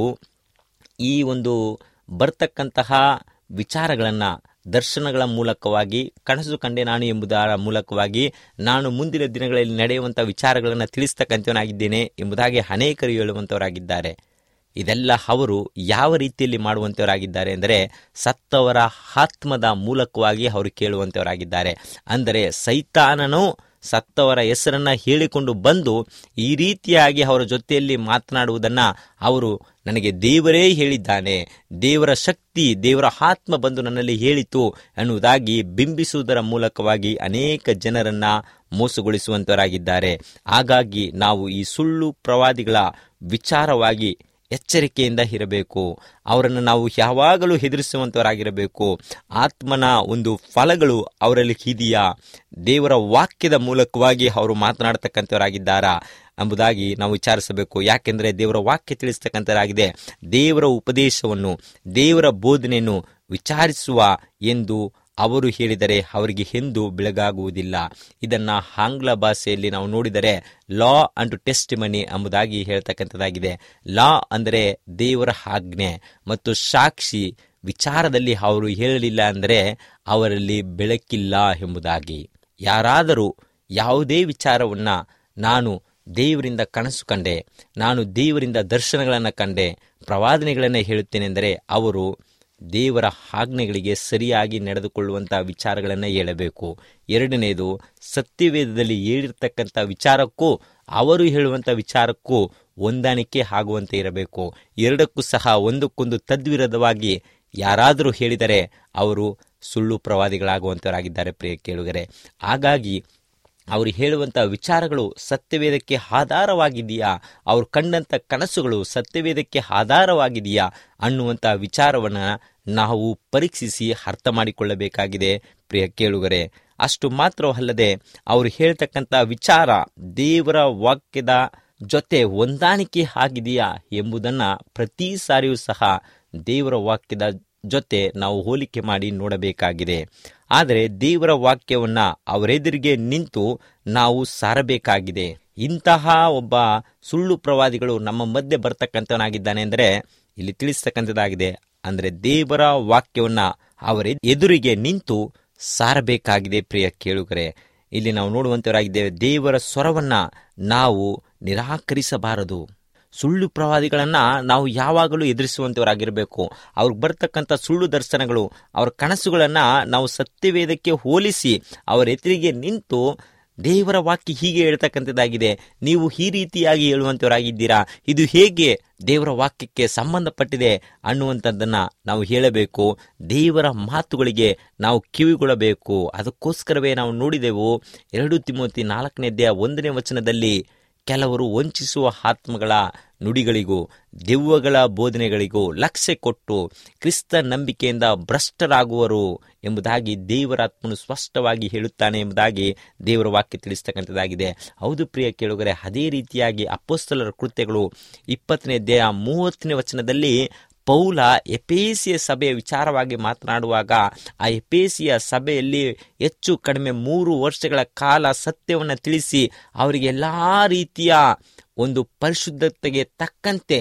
ಈ ಒಂದು ಬರ್ತಕ್ಕಂತಹ ವಿಚಾರಗಳನ್ನು ದರ್ಶನಗಳ ಮೂಲಕವಾಗಿ ಕನಸು ಕಂಡೆ ನಾನು ಎಂಬುದರ ಮೂಲಕವಾಗಿ ನಾನು ಮುಂದಿನ ದಿನಗಳಲ್ಲಿ ನಡೆಯುವಂಥ ವಿಚಾರಗಳನ್ನು ತಿಳಿಸ್ತಕ್ಕಂಥವನಾಗಿದ್ದೇನೆ ಎಂಬುದಾಗಿ ಅನೇಕರು ಹೇಳುವಂಥವರಾಗಿದ್ದಾರೆ ಇದೆಲ್ಲ ಅವರು ಯಾವ ರೀತಿಯಲ್ಲಿ ಮಾಡುವಂಥವರಾಗಿದ್ದಾರೆ ಅಂದರೆ ಸತ್ತವರ ಆತ್ಮದ ಮೂಲಕವಾಗಿ ಅವರು ಕೇಳುವಂಥವರಾಗಿದ್ದಾರೆ ಅಂದರೆ ಸೈತಾನನು ಸತ್ತವರ ಹೆಸರನ್ನ ಹೇಳಿಕೊಂಡು ಬಂದು ಈ ರೀತಿಯಾಗಿ ಅವರ ಜೊತೆಯಲ್ಲಿ ಮಾತನಾಡುವುದನ್ನ ಅವರು ನನಗೆ ದೇವರೇ ಹೇಳಿದ್ದಾನೆ ದೇವರ ಶಕ್ತಿ ದೇವರ ಆತ್ಮ ಬಂದು ನನ್ನಲ್ಲಿ ಹೇಳಿತು ಅನ್ನುವುದಾಗಿ ಬಿಂಬಿಸುವುದರ ಮೂಲಕವಾಗಿ ಅನೇಕ ಜನರನ್ನ ಮೋಸಗೊಳಿಸುವಂತವರಾಗಿದ್ದಾರೆ ಹಾಗಾಗಿ ನಾವು ಈ ಸುಳ್ಳು ಪ್ರವಾದಿಗಳ ವಿಚಾರವಾಗಿ ಎಚ್ಚರಿಕೆಯಿಂದ ಇರಬೇಕು ಅವರನ್ನು ನಾವು ಯಾವಾಗಲೂ ಹೆದರಿಸುವಂತವರಾಗಿರಬೇಕು ಆತ್ಮನ ಒಂದು ಫಲಗಳು ಅವರಲ್ಲಿ ಇದೆಯಾ ದೇವರ ವಾಕ್ಯದ ಮೂಲಕವಾಗಿ ಅವರು ಮಾತನಾಡ್ತಕ್ಕಂಥವರಾಗಿದ್ದಾರಾ ಎಂಬುದಾಗಿ ನಾವು ವಿಚಾರಿಸಬೇಕು ಯಾಕೆಂದರೆ ದೇವರ ವಾಕ್ಯ ತಿಳಿಸ್ತಕ್ಕಂಥದ್ದಾಗಿದೆ ದೇವರ ಉಪದೇಶವನ್ನು ದೇವರ ಬೋಧನೆಯನ್ನು ವಿಚಾರಿಸುವ ಎಂದು ಅವರು ಹೇಳಿದರೆ ಅವರಿಗೆ ಎಂದು ಬೆಳಗಾಗುವುದಿಲ್ಲ ಇದನ್ನ ಆಂಗ್ಲ ಭಾಷೆಯಲ್ಲಿ ನಾವು ನೋಡಿದರೆ ಲಾ ಅಂಡ್ ಟೆಸ್ಟ್ ಮನಿ ಎಂಬುದಾಗಿ ಹೇಳ್ತಕ್ಕಂಥದ್ದಾಗಿದೆ ಲಾ ಅಂದರೆ ದೇವರ ಆಜ್ಞೆ ಮತ್ತು ಸಾಕ್ಷಿ ವಿಚಾರದಲ್ಲಿ ಅವರು ಹೇಳಲಿಲ್ಲ ಅಂದರೆ ಅವರಲ್ಲಿ ಬೆಳಕಿಲ್ಲ ಎಂಬುದಾಗಿ ಯಾರಾದರೂ ಯಾವುದೇ ವಿಚಾರವನ್ನ ನಾನು ದೇವರಿಂದ ಕನಸು ಕಂಡೆ ನಾನು ದೇವರಿಂದ ದರ್ಶನಗಳನ್ನು ಕಂಡೆ ಪ್ರವಾದನೆಗಳನ್ನು ಹೇಳುತ್ತೇನೆಂದರೆ ಅವರು ದೇವರ ಆಜ್ಞೆಗಳಿಗೆ ಸರಿಯಾಗಿ ನಡೆದುಕೊಳ್ಳುವಂಥ ವಿಚಾರಗಳನ್ನು ಹೇಳಬೇಕು ಎರಡನೇದು ಸತ್ಯವೇದದಲ್ಲಿ ಹೇಳಿರ್ತಕ್ಕಂಥ ವಿಚಾರಕ್ಕೂ ಅವರು ಹೇಳುವಂಥ ವಿಚಾರಕ್ಕೂ ಹೊಂದಾಣಿಕೆ ಆಗುವಂತೆ ಇರಬೇಕು ಎರಡಕ್ಕೂ ಸಹ ಒಂದಕ್ಕೊಂದು ತದ್ವಿರೋಧವಾಗಿ ಯಾರಾದರೂ ಹೇಳಿದರೆ ಅವರು ಸುಳ್ಳು ಪ್ರವಾದಿಗಳಾಗುವಂತವರಾಗಿದ್ದಾರೆ ಪ್ರಿಯ ಕೇಳುಗರೆ ಹಾಗಾಗಿ ಅವರು ಹೇಳುವಂಥ ವಿಚಾರಗಳು ಸತ್ಯವೇದಕ್ಕೆ ಆಧಾರವಾಗಿದೆಯಾ ಅವರು ಕಂಡಂಥ ಕನಸುಗಳು ಸತ್ಯವೇದಕ್ಕೆ ಆಧಾರವಾಗಿದೆಯಾ ಅನ್ನುವಂಥ ವಿಚಾರವನ್ನು ನಾವು ಪರೀಕ್ಷಿಸಿ ಅರ್ಥ ಮಾಡಿಕೊಳ್ಳಬೇಕಾಗಿದೆ ಪ್ರಿಯ ಕೇಳುಗರೆ ಅಷ್ಟು ಮಾತ್ರವಲ್ಲದೆ ಅವರು ಹೇಳ್ತಕ್ಕಂಥ ವಿಚಾರ ದೇವರ ವಾಕ್ಯದ ಜೊತೆ ಹೊಂದಾಣಿಕೆ ಆಗಿದೆಯಾ ಎಂಬುದನ್ನು ಪ್ರತಿ ಸಾರಿಯೂ ಸಹ ದೇವರ ವಾಕ್ಯದ ಜೊತೆ ನಾವು ಹೋಲಿಕೆ ಮಾಡಿ ನೋಡಬೇಕಾಗಿದೆ ಆದರೆ ದೇವರ ವಾಕ್ಯವನ್ನ ಅವರೆದುರಿಗೆ ನಿಂತು ನಾವು ಸಾರಬೇಕಾಗಿದೆ ಇಂತಹ ಒಬ್ಬ ಸುಳ್ಳು ಪ್ರವಾದಿಗಳು ನಮ್ಮ ಮಧ್ಯೆ ಬರ್ತಕ್ಕಂಥವನಾಗಿದ್ದಾನೆ ಅಂದರೆ ಇಲ್ಲಿ ತಿಳಿಸ್ತಕ್ಕಂಥದ್ದಾಗಿದೆ ಅಂದರೆ ದೇವರ ವಾಕ್ಯವನ್ನ ಅವರ ಎದುರಿಗೆ ನಿಂತು ಸಾರಬೇಕಾಗಿದೆ ಪ್ರಿಯ ಕೇಳುಗರೆ ಇಲ್ಲಿ ನಾವು ನೋಡುವಂತವರಾಗಿದ್ದೇವೆ ದೇವರ ಸ್ವರವನ್ನ ನಾವು ನಿರಾಕರಿಸಬಾರದು ಸುಳ್ಳು ಪ್ರವಾದಿಗಳನ್ನ ನಾವು ಯಾವಾಗಲೂ ಎದುರಿಸುವಂತವರಾಗಿರಬೇಕು ಅವ್ರಿಗೆ ಬರ್ತಕ್ಕಂಥ ಸುಳ್ಳು ದರ್ಶನಗಳು ಅವರ ಕನಸುಗಳನ್ನ ನಾವು ಸತ್ಯವೇದಕ್ಕೆ ಹೋಲಿಸಿ ಅವರ ಎದುರಿಗೆ ನಿಂತು ದೇವರ ವಾಕ್ಯ ಹೀಗೆ ಹೇಳ್ತಕ್ಕಂಥದ್ದಾಗಿದೆ ನೀವು ಈ ರೀತಿಯಾಗಿ ಹೇಳುವಂತವರಾಗಿದ್ದೀರಾ ಇದು ಹೇಗೆ ದೇವರ ವಾಕ್ಯಕ್ಕೆ ಸಂಬಂಧಪಟ್ಟಿದೆ ಅನ್ನುವಂಥದ್ದನ್ನ ನಾವು ಹೇಳಬೇಕು ದೇವರ ಮಾತುಗಳಿಗೆ ನಾವು ಕಿವಿಗೊಳ್ಳಬೇಕು ಅದಕ್ಕೋಸ್ಕರವೇ ನಾವು ನೋಡಿದೆವು ಎರಡು ತಿಮೋತಿ ನಾಲ್ಕನೇ ಅಧ್ಯಾಯ ಒಂದನೇ ವಚನದಲ್ಲಿ ಕೆಲವರು ವಂಚಿಸುವ ಆತ್ಮಗಳ ನುಡಿಗಳಿಗೂ ದೆವ್ವಗಳ ಬೋಧನೆಗಳಿಗೂ ಲಕ್ಷ್ಯ ಕೊಟ್ಟು ಕ್ರಿಸ್ತ ನಂಬಿಕೆಯಿಂದ ಭ್ರಷ್ಟರಾಗುವರು ಎಂಬುದಾಗಿ ದೇವರಾತ್ಮನು ಸ್ಪಷ್ಟವಾಗಿ ಹೇಳುತ್ತಾನೆ ಎಂಬುದಾಗಿ ದೇವರ ವಾಕ್ಯ ತಿಳಿಸ್ತಕ್ಕಂಥದ್ದಾಗಿದೆ ಹೌದು ಪ್ರಿಯ ಕೇಳುಗರೆ ಅದೇ ರೀತಿಯಾಗಿ ಅಪ್ಪಸ್ತಲರ ಕೃತ್ಯಗಳು ಇಪ್ಪತ್ತನೇ ಅಧ್ಯಾಯ ಮೂವತ್ತನೇ ವಚನದಲ್ಲಿ ಪೌಲ ಎಪೇಸಿಯ ಸಭೆಯ ವಿಚಾರವಾಗಿ ಮಾತನಾಡುವಾಗ ಆ ಎಪೇಸಿಯ ಸಭೆಯಲ್ಲಿ ಹೆಚ್ಚು ಕಡಿಮೆ ಮೂರು ವರ್ಷಗಳ ಕಾಲ ಸತ್ಯವನ್ನು ತಿಳಿಸಿ ಅವರಿಗೆ ಎಲ್ಲ ರೀತಿಯ ಒಂದು ಪರಿಶುದ್ಧತೆಗೆ ತಕ್ಕಂತೆ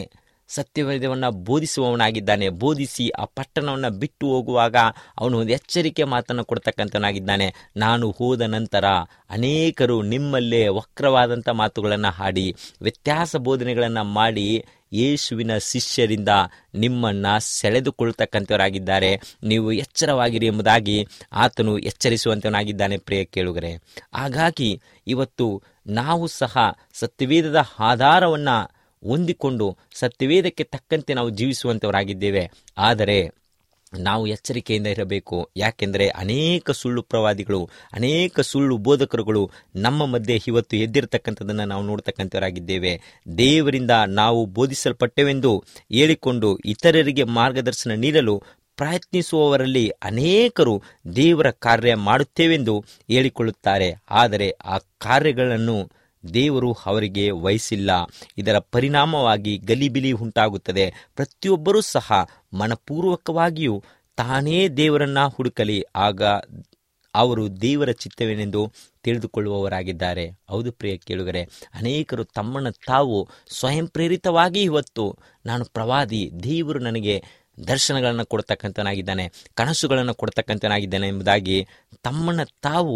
ಸತ್ಯವೇದವನ್ನು ಬೋಧಿಸುವವನಾಗಿದ್ದಾನೆ ಬೋಧಿಸಿ ಆ ಪಟ್ಟಣವನ್ನು ಬಿಟ್ಟು ಹೋಗುವಾಗ ಅವನು ಒಂದು ಎಚ್ಚರಿಕೆ ಮಾತನ್ನು ಕೊಡ್ತಕ್ಕಂಥವನಾಗಿದ್ದಾನೆ ನಾನು ಹೋದ ನಂತರ ಅನೇಕರು ನಿಮ್ಮಲ್ಲೇ ವಕ್ರವಾದಂಥ ಮಾತುಗಳನ್ನು ಹಾಡಿ ವ್ಯತ್ಯಾಸ ಬೋಧನೆಗಳನ್ನು ಮಾಡಿ ಯೇಸುವಿನ ಶಿಷ್ಯರಿಂದ ನಿಮ್ಮನ್ನು ಸೆಳೆದುಕೊಳ್ತಕ್ಕಂಥವರಾಗಿದ್ದಾರೆ ನೀವು ಎಚ್ಚರವಾಗಿರಿ ಎಂಬುದಾಗಿ ಆತನು ಎಚ್ಚರಿಸುವಂತವನಾಗಿದ್ದಾನೆ ಪ್ರಿಯ ಕೇಳುಗರೆ ಹಾಗಾಗಿ ಇವತ್ತು ನಾವು ಸಹ ಸತ್ಯವೇದದ ಆಧಾರವನ್ನು ಹೊಂದಿಕೊಂಡು ಸತ್ಯವೇದಕ್ಕೆ ತಕ್ಕಂತೆ ನಾವು ಜೀವಿಸುವಂಥವರಾಗಿದ್ದೇವೆ ಆದರೆ ನಾವು ಎಚ್ಚರಿಕೆಯಿಂದ ಇರಬೇಕು ಯಾಕೆಂದರೆ ಅನೇಕ ಸುಳ್ಳು ಪ್ರವಾದಿಗಳು ಅನೇಕ ಸುಳ್ಳು ಬೋಧಕರುಗಳು ನಮ್ಮ ಮಧ್ಯೆ ಇವತ್ತು ಎದ್ದಿರತಕ್ಕಂಥದ್ದನ್ನು ನಾವು ನೋಡ್ತಕ್ಕಂಥವರಾಗಿದ್ದೇವೆ ದೇವರಿಂದ ನಾವು ಬೋಧಿಸಲ್ಪಟ್ಟೆವೆಂದು ಹೇಳಿಕೊಂಡು ಇತರರಿಗೆ ಮಾರ್ಗದರ್ಶನ ನೀಡಲು ಪ್ರಯತ್ನಿಸುವವರಲ್ಲಿ ಅನೇಕರು ದೇವರ ಕಾರ್ಯ ಮಾಡುತ್ತೇವೆಂದು ಹೇಳಿಕೊಳ್ಳುತ್ತಾರೆ ಆದರೆ ಆ ಕಾರ್ಯಗಳನ್ನು ದೇವರು ಅವರಿಗೆ ವಹಿಸಿಲ್ಲ ಇದರ ಪರಿಣಾಮವಾಗಿ ಗಲಿಬಿಲಿ ಉಂಟಾಗುತ್ತದೆ ಪ್ರತಿಯೊಬ್ಬರೂ ಸಹ ಮನಪೂರ್ವಕವಾಗಿಯೂ ತಾನೇ ದೇವರನ್ನ ಹುಡುಕಲಿ ಆಗ ಅವರು ದೇವರ ಚಿತ್ತವೇನೆಂದು ತಿಳಿದುಕೊಳ್ಳುವವರಾಗಿದ್ದಾರೆ ಹೌದು ಪ್ರಿಯ ಕೇಳುಗರೆ ಅನೇಕರು ತಮ್ಮನ್ನು ತಾವು ಸ್ವಯಂ ಪ್ರೇರಿತವಾಗಿ ಇವತ್ತು ನಾನು ಪ್ರವಾದಿ ದೇವರು ನನಗೆ ದರ್ಶನಗಳನ್ನು ಕೊಡ್ತಕ್ಕಂಥನಾಗಿದ್ದಾನೆ ಕನಸುಗಳನ್ನು ಕೊಡ್ತಕ್ಕಂಥನಾಗಿದ್ದಾನೆ ಎಂಬುದಾಗಿ ತಮ್ಮನ್ನು ತಾವು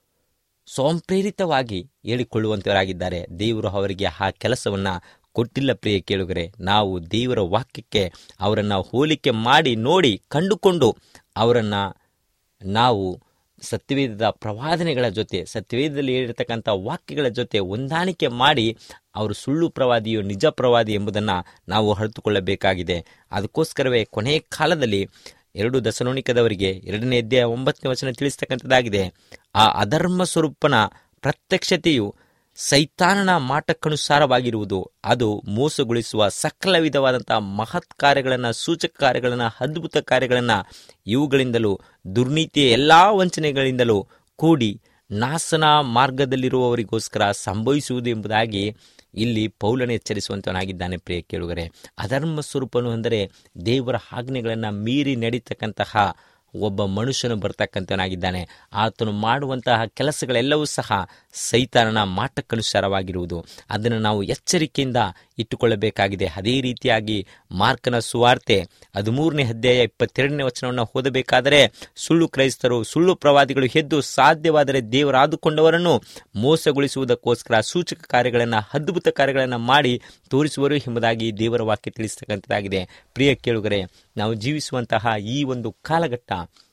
ಸ್ವಯಂಪ್ರೇರಿತವಾಗಿ ಹೇಳಿಕೊಳ್ಳುವಂತವರಾಗಿದ್ದಾರೆ ದೇವರು ಅವರಿಗೆ ಆ ಕೆಲಸವನ್ನು ಕೊಟ್ಟಿಲ್ಲ ಪ್ರಿಯ ಕೇಳುಗರೆ ನಾವು ದೇವರ ವಾಕ್ಯಕ್ಕೆ ಅವರನ್ನು ಹೋಲಿಕೆ ಮಾಡಿ ನೋಡಿ ಕಂಡುಕೊಂಡು ಅವರನ್ನು ನಾವು ಸತ್ಯವೇದದ ಪ್ರವಾದನೆಗಳ ಜೊತೆ ಸತ್ಯವೇದದಲ್ಲಿ ಹೇಳಿರ್ತಕ್ಕಂಥ ವಾಕ್ಯಗಳ ಜೊತೆ ಹೊಂದಾಣಿಕೆ ಮಾಡಿ ಅವರು ಸುಳ್ಳು ಪ್ರವಾದಿಯು ನಿಜ ಪ್ರವಾದಿ ಎಂಬುದನ್ನು ನಾವು ಅರಿತುಕೊಳ್ಳಬೇಕಾಗಿದೆ ಅದಕ್ಕೋಸ್ಕರವೇ ಕೊನೆಯ ಕಾಲದಲ್ಲಿ ಎರಡು ದಶನೋಣಿಕದವರಿಗೆ ಎರಡನೇ ಅಧ್ಯಾಯ ಒಂಬತ್ತನೇ ವಚನ ತಿಳಿಸ್ತಕ್ಕಂಥದ್ದಾಗಿದೆ ಆ ಅಧರ್ಮ ಸ್ವರೂಪನ ಪ್ರತ್ಯಕ್ಷತೆಯು ಸೈತಾನನ ಮಾಟಕ್ಕನುಸಾರವಾಗಿರುವುದು ಅದು ಮೋಸಗೊಳಿಸುವ ಸಕಲ ವಿಧವಾದಂತಹ ಮಹತ್ ಕಾರ್ಯಗಳನ್ನು ಸೂಚಕ ಕಾರ್ಯಗಳನ್ನು ಅದ್ಭುತ ಕಾರ್ಯಗಳನ್ನು ಇವುಗಳಿಂದಲೂ ದುರ್ನೀತಿಯ ಎಲ್ಲಾ ವಂಚನೆಗಳಿಂದಲೂ ಕೂಡಿ ನಾಸನ ಮಾರ್ಗದಲ್ಲಿರುವವರಿಗೋಸ್ಕರ ಸಂಭವಿಸುವುದು ಎಂಬುದಾಗಿ ಇಲ್ಲಿ ಪೌಲನ ಎಚ್ಚರಿಸುವಂತವನಾಗಿದ್ದಾನೆ ಪ್ರಿಯ ಕೇಳುಗರೆ ಅಧರ್ಮ ಸ್ವರೂಪನು ಅಂದರೆ ದೇವರ ಆಜ್ಞೆಗಳನ್ನು ಮೀರಿ ನಡೀತಕ್ಕಂತಹ ಒಬ್ಬ ಮನುಷ್ಯನು ಬರ್ತಕ್ಕಂಥವನಾಗಿದ್ದಾನೆ ಆತನು ಮಾಡುವಂತಹ ಕೆಲಸಗಳೆಲ್ಲವೂ ಸಹ ಸೈತಾನನ ಮಾಟಕ್ಕನುಸಾರವಾಗಿರುವುದು ಅದನ್ನು ನಾವು ಎಚ್ಚರಿಕೆಯಿಂದ ಇಟ್ಟುಕೊಳ್ಳಬೇಕಾಗಿದೆ ಅದೇ ರೀತಿಯಾಗಿ ಮಾರ್ಕನ ಸುವಾರ್ತೆ ಹದಿಮೂರನೇ ಅಧ್ಯಾಯ ಇಪ್ಪತ್ತೆರಡನೇ ವಚನವನ್ನು ಓದಬೇಕಾದರೆ ಸುಳ್ಳು ಕ್ರೈಸ್ತರು ಸುಳ್ಳು ಪ್ರವಾದಿಗಳು ಎದ್ದು ಸಾಧ್ಯವಾದರೆ ದೇವರಾದುಕೊಂಡವರನ್ನು ಮೋಸಗೊಳಿಸುವುದಕ್ಕೋಸ್ಕರ ಸೂಚಕ ಕಾರ್ಯಗಳನ್ನು ಅದ್ಭುತ ಕಾರ್ಯಗಳನ್ನು ಮಾಡಿ ತೋರಿಸುವರು ಎಂಬುದಾಗಿ ದೇವರ ವಾಕ್ಯ ತಿಳಿಸ್ತಕ್ಕಂಥದ್ದಾಗಿದೆ ಪ್ರಿಯ ಕೇಳುಗರೆ ನಾವು ಜೀವಿಸುವಂತಹ ಈ ಒಂದು ಕಾಲಘಟ್ಟ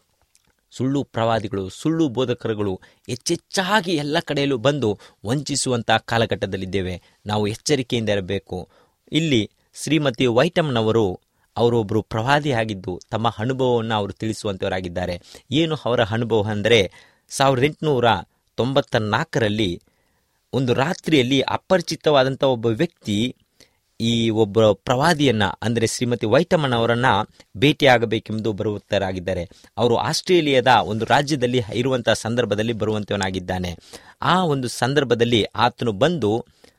ಸುಳ್ಳು ಪ್ರವಾದಿಗಳು ಸುಳ್ಳು ಬೋಧಕರುಗಳು ಹೆಚ್ಚೆಚ್ಚಾಗಿ ಎಲ್ಲ ಕಡೆಯಲ್ಲೂ ಬಂದು ವಂಚಿಸುವಂತಹ ಕಾಲಘಟ್ಟದಲ್ಲಿದ್ದೇವೆ ನಾವು ಎಚ್ಚರಿಕೆಯಿಂದ ಇರಬೇಕು ಇಲ್ಲಿ ಶ್ರೀಮತಿ ವೈಟಮ್ನವರು ಅವರೊಬ್ಬರು ಪ್ರವಾದಿ ಆಗಿದ್ದು ತಮ್ಮ ಅನುಭವವನ್ನು ಅವರು ತಿಳಿಸುವಂತವರಾಗಿದ್ದಾರೆ ಏನು ಅವರ ಅನುಭವ ಅಂದರೆ ಸಾವಿರದ ಎಂಟುನೂರ ತೊಂಬತ್ತ ನಾಲ್ಕರಲ್ಲಿ ಒಂದು ರಾತ್ರಿಯಲ್ಲಿ ಅಪರಿಚಿತವಾದಂಥ ಒಬ್ಬ ವ್ಯಕ್ತಿ ಈ ಒಬ್ಬ ಪ್ರವಾದಿಯನ್ನ ಅಂದರೆ ಶ್ರೀಮತಿ ವೈಟಮನ್ ಅವರನ್ನ ಭೇಟಿಯಾಗಬೇಕೆಂದು ಬರುವವರಾಗಿದ್ದಾರೆ ಅವರು ಆಸ್ಟ್ರೇಲಿಯಾದ ಒಂದು ರಾಜ್ಯದಲ್ಲಿ ಇರುವಂತಹ ಸಂದರ್ಭದಲ್ಲಿ ಬರುವಂತವನಾಗಿದ್ದಾನೆ ಆ ಒಂದು ಸಂದರ್ಭದಲ್ಲಿ ಆತನು ಬಂದು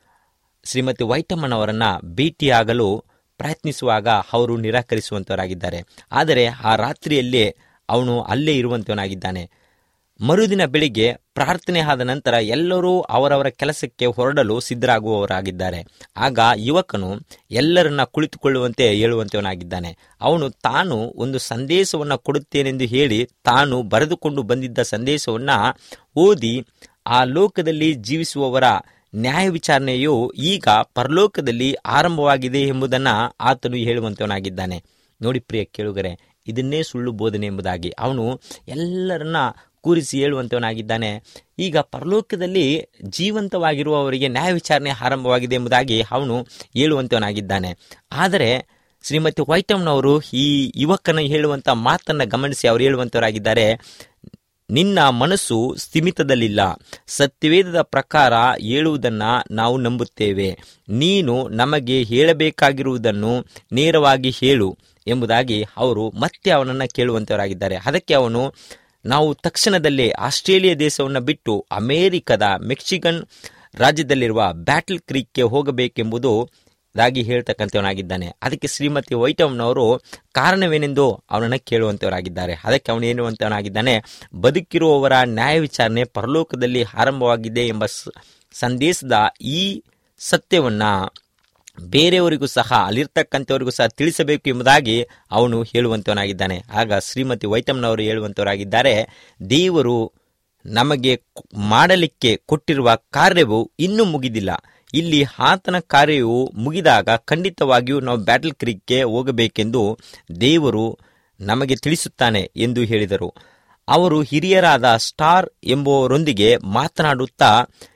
ಶ್ರೀಮತಿ ವೈಟಮನ್ ಅವರನ್ನ ಭೇಟಿಯಾಗಲು ಪ್ರಯತ್ನಿಸುವಾಗ ಅವರು ನಿರಾಕರಿಸುವಂತವರಾಗಿದ್ದಾರೆ ಆದರೆ ಆ ರಾತ್ರಿಯಲ್ಲೇ ಅವನು ಅಲ್ಲೇ ಇರುವಂತವನಾಗಿದ್ದಾನೆ ಮರುದಿನ ಬೆಳಿಗ್ಗೆ ಪ್ರಾರ್ಥನೆ ಆದ ನಂತರ ಎಲ್ಲರೂ ಅವರವರ ಕೆಲಸಕ್ಕೆ ಹೊರಡಲು ಸಿದ್ಧರಾಗುವವರಾಗಿದ್ದಾರೆ ಆಗ ಯುವಕನು ಎಲ್ಲರನ್ನ ಕುಳಿತುಕೊಳ್ಳುವಂತೆ ಹೇಳುವಂತವನಾಗಿದ್ದಾನೆ ಅವನು ತಾನು ಒಂದು ಸಂದೇಶವನ್ನು ಕೊಡುತ್ತೇನೆಂದು ಹೇಳಿ ತಾನು ಬರೆದುಕೊಂಡು ಬಂದಿದ್ದ ಸಂದೇಶವನ್ನ ಓದಿ ಆ ಲೋಕದಲ್ಲಿ ಜೀವಿಸುವವರ ನ್ಯಾಯ ವಿಚಾರಣೆಯು ಈಗ ಪರಲೋಕದಲ್ಲಿ ಆರಂಭವಾಗಿದೆ ಎಂಬುದನ್ನು ಆತನು ಹೇಳುವಂತವನಾಗಿದ್ದಾನೆ ನೋಡಿ ಪ್ರಿಯ ಕೇಳುಗರೆ ಇದನ್ನೇ ಸುಳ್ಳು ಬೋಧನೆ ಎಂಬುದಾಗಿ ಅವನು ಎಲ್ಲರನ್ನ ಕೂರಿಸಿ ಹೇಳುವಂತವನಾಗಿದ್ದಾನೆ ಈಗ ಪರಲೋಕದಲ್ಲಿ ಜೀವಂತವಾಗಿರುವವರಿಗೆ ನ್ಯಾಯ ವಿಚಾರಣೆ ಆರಂಭವಾಗಿದೆ ಎಂಬುದಾಗಿ ಅವನು ಹೇಳುವಂತವನಾಗಿದ್ದಾನೆ ಆದರೆ ಶ್ರೀಮತಿ ವೈಟಮ್ನವರು ಈ ಯುವಕನ ಹೇಳುವಂತ ಮಾತನ್ನ ಗಮನಿಸಿ ಅವರು ಹೇಳುವಂತವರಾಗಿದ್ದಾರೆ ನಿನ್ನ ಮನಸ್ಸು ಸ್ಥಿಮಿತದಲ್ಲಿಲ್ಲ ಸತ್ಯವೇದದ ಪ್ರಕಾರ ಹೇಳುವುದನ್ನ ನಾವು ನಂಬುತ್ತೇವೆ ನೀನು ನಮಗೆ ಹೇಳಬೇಕಾಗಿರುವುದನ್ನು ನೇರವಾಗಿ ಹೇಳು ಎಂಬುದಾಗಿ ಅವರು ಮತ್ತೆ ಅವನನ್ನು ಕೇಳುವಂತವರಾಗಿದ್ದಾರೆ ಅದಕ್ಕೆ ಅವನು ನಾವು ತಕ್ಷಣದಲ್ಲೇ ಆಸ್ಟ್ರೇಲಿಯಾ ದೇಶವನ್ನು ಬಿಟ್ಟು ಅಮೇರಿಕದ ಮೆಕ್ಸಿಕನ್ ರಾಜ್ಯದಲ್ಲಿರುವ ಬ್ಯಾಟಲ್ ಕ್ರೀಕ್ಗೆ ಹೋಗಬೇಕೆಂಬುದು ದಾಗಿ ಹೇಳ್ತಕ್ಕಂಥವನಾಗಿದ್ದಾನೆ ಅದಕ್ಕೆ ಶ್ರೀಮತಿ ವೈಟಮ್ನವರು ಕಾರಣವೇನೆಂದು ಅವನನ್ನು ಕೇಳುವಂತವರಾಗಿದ್ದಾರೆ ಅದಕ್ಕೆ ಅವನು ಹೇಳುವಂತವನಾಗಿದ್ದಾನೆ ಬದುಕಿರುವವರ ನ್ಯಾಯ ವಿಚಾರಣೆ ಪರಲೋಕದಲ್ಲಿ ಆರಂಭವಾಗಿದೆ ಎಂಬ ಸ- ಸಂದೇಶದ ಈ ಸತ್ಯವನ್ನ ಬೇರೆಯವರಿಗೂ ಸಹ ಅಲ್ಲಿರ್ತಕ್ಕಂಥವರಿಗೂ ಸಹ ತಿಳಿಸಬೇಕು ಎಂಬುದಾಗಿ ಅವನು ಹೇಳುವಂತವನಾಗಿದ್ದಾನೆ ಆಗ ಶ್ರೀಮತಿ ವೈತಮ್ನವರು ಹೇಳುವಂತವರಾಗಿದ್ದಾರೆ ದೇವರು ನಮಗೆ ಮಾಡಲಿಕ್ಕೆ ಕೊಟ್ಟಿರುವ ಕಾರ್ಯವು ಇನ್ನೂ ಮುಗಿದಿಲ್ಲ ಇಲ್ಲಿ ಆತನ ಕಾರ್ಯವು ಮುಗಿದಾಗ ಖಂಡಿತವಾಗಿಯೂ ನಾವು ಬ್ಯಾಟಲ್ ಕ್ರೀಕ್ಗೆ ಹೋಗಬೇಕೆಂದು ದೇವರು ನಮಗೆ ತಿಳಿಸುತ್ತಾನೆ ಎಂದು ಹೇಳಿದರು ಅವರು ಹಿರಿಯರಾದ ಸ್ಟಾರ್ ಎಂಬುವರೊಂದಿಗೆ ಮಾತನಾಡುತ್ತಾ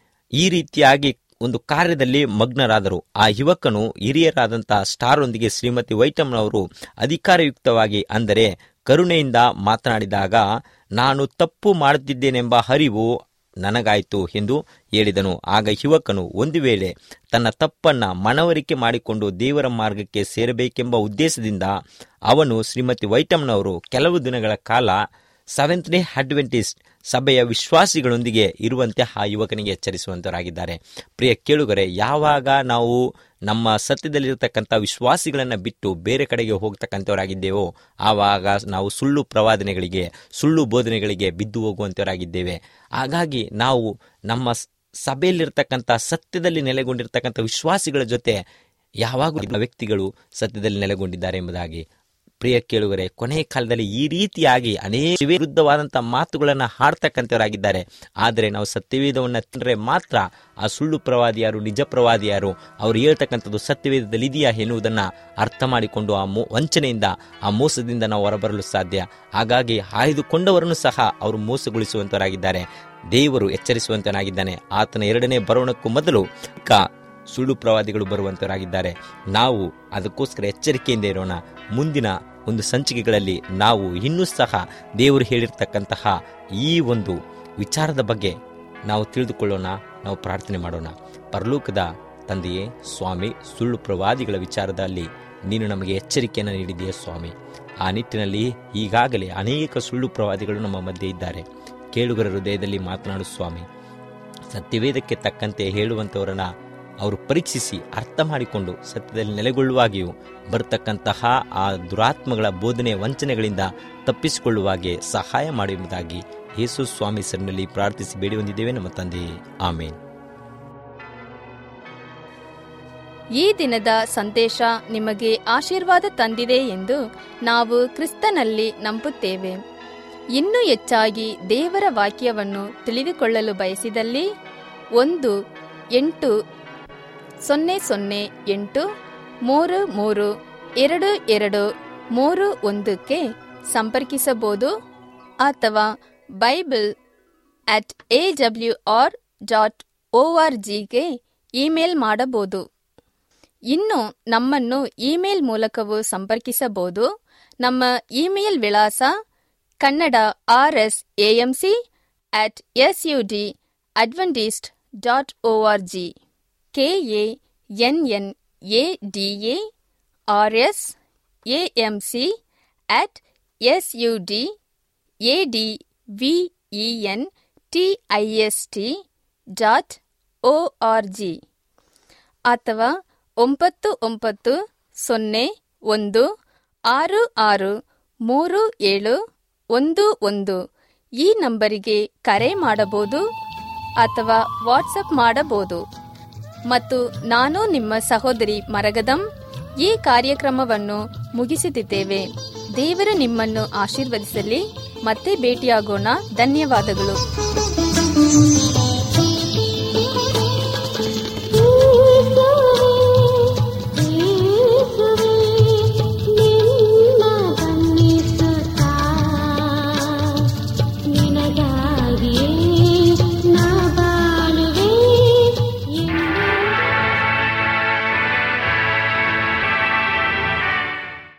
ಈ ರೀತಿಯಾಗಿ ಒಂದು ಕಾರ್ಯದಲ್ಲಿ ಮಗ್ನರಾದರು ಆ ಯುವಕನು ಹಿರಿಯರಾದಂತಹ ಸ್ಟಾರ್ ಒಂದಿಗೆ ಶ್ರೀಮತಿ ವೈಟಮ್ನವರು ಅಧಿಕಾರಯುಕ್ತವಾಗಿ ಅಂದರೆ ಕರುಣೆಯಿಂದ ಮಾತನಾಡಿದಾಗ ನಾನು ತಪ್ಪು ಮಾಡುತ್ತಿದ್ದೇನೆಂಬ ಅರಿವು ನನಗಾಯಿತು ಎಂದು ಹೇಳಿದನು ಆಗ ಯುವಕನು ಒಂದು ವೇಳೆ ತನ್ನ ತಪ್ಪನ್ನ ಮನವರಿಕೆ ಮಾಡಿಕೊಂಡು ದೇವರ ಮಾರ್ಗಕ್ಕೆ ಸೇರಬೇಕೆಂಬ ಉದ್ದೇಶದಿಂದ ಅವನು ಶ್ರೀಮತಿ ವೈಟಮ್ನವರು ಕೆಲವು ದಿನಗಳ ಕಾಲ ಸೆವೆಂತ್ ಡೇ ಅಡ್ವೆಂಟಿಸ್ಟ್ ಸಭೆಯ ವಿಶ್ವಾಸಿಗಳೊಂದಿಗೆ ಇರುವಂತೆ ಆ ಯುವಕನಿಗೆ ಎಚ್ಚರಿಸುವಂತವರಾಗಿದ್ದಾರೆ ಪ್ರಿಯ ಕೇಳುಗರೆ ಯಾವಾಗ ನಾವು ನಮ್ಮ ಸತ್ಯದಲ್ಲಿರತಕ್ಕಂಥ ವಿಶ್ವಾಸಿಗಳನ್ನು ಬಿಟ್ಟು ಬೇರೆ ಕಡೆಗೆ ಹೋಗ್ತಕ್ಕಂಥವರಾಗಿದ್ದೇವೋ ಆವಾಗ ನಾವು ಸುಳ್ಳು ಪ್ರವಾದನೆಗಳಿಗೆ ಸುಳ್ಳು ಬೋಧನೆಗಳಿಗೆ ಬಿದ್ದು ಹೋಗುವಂಥವರಾಗಿದ್ದೇವೆ ಹಾಗಾಗಿ ನಾವು ನಮ್ಮ ಸ್- ಸಭೆಯಲ್ಲಿರ್ತಕ್ಕಂಥ ಸತ್ಯದಲ್ಲಿ ನೆಲೆಗೊಂಡಿರ್ತಕ್ಕಂಥ ವಿಶ್ವಾಸಿಗಳ ಜೊತೆ ಯಾವಾಗಲೂ ವ್ಯಕ್ತಿಗಳು ಸತ್ಯದಲ್ಲಿ ನೆಲೆಗೊಂಡಿದ್ದಾರೆ ಎಂಬುದಾಗಿ ಪ್ರಿಯ ಕೇಳುಗರೆ ಕೊನೆಯ ಕಾಲದಲ್ಲಿ ಈ ರೀತಿಯಾಗಿ ಅನೇಕ ವಿರುದ್ಧವಾದಂತಹ ಮಾತುಗಳನ್ನು ಹಾಡ್ತಕ್ಕಂಥವರಾಗಿದ್ದಾರೆ ಆದರೆ ನಾವು ಸತ್ಯವೇದವನ್ನು ತಿಂದರೆ ಮಾತ್ರ ಆ ಸುಳ್ಳು ಪ್ರವಾದಿ ಯಾರು ನಿಜ ಪ್ರವಾದಿ ಯಾರು ಅವ್ರು ಹೇಳ್ತಕ್ಕಂಥದ್ದು ಸತ್ಯವೇದದಲ್ಲಿ ಇದೆಯಾ ಎನ್ನುವುದನ್ನು ಅರ್ಥ ಮಾಡಿಕೊಂಡು ಆ ಮೋ ವಂಚನೆಯಿಂದ ಆ ಮೋಸದಿಂದ ನಾವು ಹೊರಬರಲು ಸಾಧ್ಯ ಹಾಗಾಗಿ ಆಯ್ದುಕೊಂಡವರನ್ನು ಸಹ ಅವರು ಮೋಸಗೊಳಿಸುವಂತವರಾಗಿದ್ದಾರೆ ದೇವರು ಎಚ್ಚರಿಸುವಂತನಾಗಿದ್ದಾನೆ ಆತನ ಎರಡನೇ ಬರೋಣಕ್ಕೂ ಮೊದಲು ಕ ಸುಳ್ಳು ಪ್ರವಾದಿಗಳು ಬರುವಂತವರಾಗಿದ್ದಾರೆ ನಾವು ಅದಕ್ಕೋಸ್ಕರ ಎಚ್ಚರಿಕೆಯಿಂದ ಇರೋಣ ಮುಂದಿನ ಒಂದು ಸಂಚಿಕೆಗಳಲ್ಲಿ ನಾವು ಇನ್ನೂ ಸಹ ದೇವರು ಹೇಳಿರ್ತಕ್ಕಂತಹ ಈ ಒಂದು ವಿಚಾರದ ಬಗ್ಗೆ ನಾವು ತಿಳಿದುಕೊಳ್ಳೋಣ ನಾವು ಪ್ರಾರ್ಥನೆ ಮಾಡೋಣ ಪರಲೋಕದ ತಂದೆಯೇ ಸ್ವಾಮಿ ಸುಳ್ಳು ಪ್ರವಾದಿಗಳ ವಿಚಾರದಲ್ಲಿ ನೀನು ನಮಗೆ ಎಚ್ಚರಿಕೆಯನ್ನು ನೀಡಿದೆಯೇ ಸ್ವಾಮಿ ಆ ನಿಟ್ಟಿನಲ್ಲಿ ಈಗಾಗಲೇ ಅನೇಕ ಸುಳ್ಳು ಪ್ರವಾದಿಗಳು ನಮ್ಮ ಮಧ್ಯೆ ಇದ್ದಾರೆ ಕೇಳುಗರ ಹೃದಯದಲ್ಲಿ ಮಾತನಾಡು ಸ್ವಾಮಿ ಸತ್ಯವೇದಕ್ಕೆ ತಕ್ಕಂತೆ ಹೇಳುವಂಥವರನ್ನ ಅವರು ಪರೀಕ್ಷಿಸಿ ಅರ್ಥ ಮಾಡಿಕೊಂಡು ಸತ್ಯದಲ್ಲಿ ನೆಲೆಗೊಳ್ಳುವಾಗಿಯೂ ಬರ್ತಕ್ಕಂತಹ ಆ ದುರಾತ್ಮಗಳ ಬೋಧನೆ ವಂಚನೆಗಳಿಂದ ತಪ್ಪಿಸಿಕೊಳ್ಳುವಾಗೆ ಸಹಾಯ ಮಾಡುವುದಾಗಿ ಯೇಸು ಸ್ವಾಮಿ ಸರಿನಲ್ಲಿ ಪ್ರಾರ್ಥಿಸಿ ಬೇಡಿ ಹೊಂದಿದ್ದೇವೆ ನಮ್ಮ ತಂದೆಯೇ ಆಮೇನ್ ಈ ದಿನದ ಸಂದೇಶ ನಿಮಗೆ ಆಶೀರ್ವಾದ ತಂದಿದೆ ಎಂದು ನಾವು ಕ್ರಿಸ್ತನಲ್ಲಿ ನಂಬುತ್ತೇವೆ ಇನ್ನೂ ಹೆಚ್ಚಾಗಿ ದೇವರ ವಾಕ್ಯವನ್ನು ತಿಳಿದುಕೊಳ್ಳಲು ಬಯಸಿದಲ್ಲಿ ಒಂದು ಎಂಟು ಸೊನ್ನೆ ಸೊನ್ನೆ ಎಂಟು ಮೂರು ಮೂರು ಎರಡು ಎರಡು ಮೂರು ಒಂದಕ್ಕೆ ಸಂಪರ್ಕಿಸಬಹುದು ಅಥವಾ Bible at A W R dot O R ಜಿಗೆ ಇಮೇಲ್ ಮಾಡಬಹುದು ಇನ್ನು ನಮ್ಮನ್ನು ಇಮೇಲ್ ಮೂಲಕವೂ ಸಂಪರ್ಕಿಸಬಹುದು ನಮ್ಮ ಇಮೇಲ್ ವಿಳಾಸ Kannada R S AMC at S U D Adventist dot O R G K A N N A D A R S AMC at S U D A D V E N T I S T dot O R G ಅಥವಾ ಒಂಬತ್ತು ಒಂಬತ್ತು ಸೊನ್ನೆ ಒಂದು ಆರು ಆರು ಮೂರು ಏಳು ಒಂದು ಒಂದು ಈ ನಂಬರಿಗೆ ಕರೆ ಮಾಡಬಹುದು ಅಥವಾ ವಾಟ್ಸಪ್ ಮಾಡಬಹುದು ಮತ್ತು ನಾನು ನಿಮ್ಮ ಸಹೋದರಿ ಮರಗದಂ ಈ ಕಾರ್ಯಕ್ರಮವನ್ನು ಮುಗಿಸುತ್ತಿದ್ದೇವೆ ದೇವರು ನಿಮ್ಮನ್ನು ಆಶೀರ್ವದಿಸಲಿ ಮತ್ತೆ ಭೇಟಿಯಾಗೋಣ ಧನ್ಯವಾದಗಳು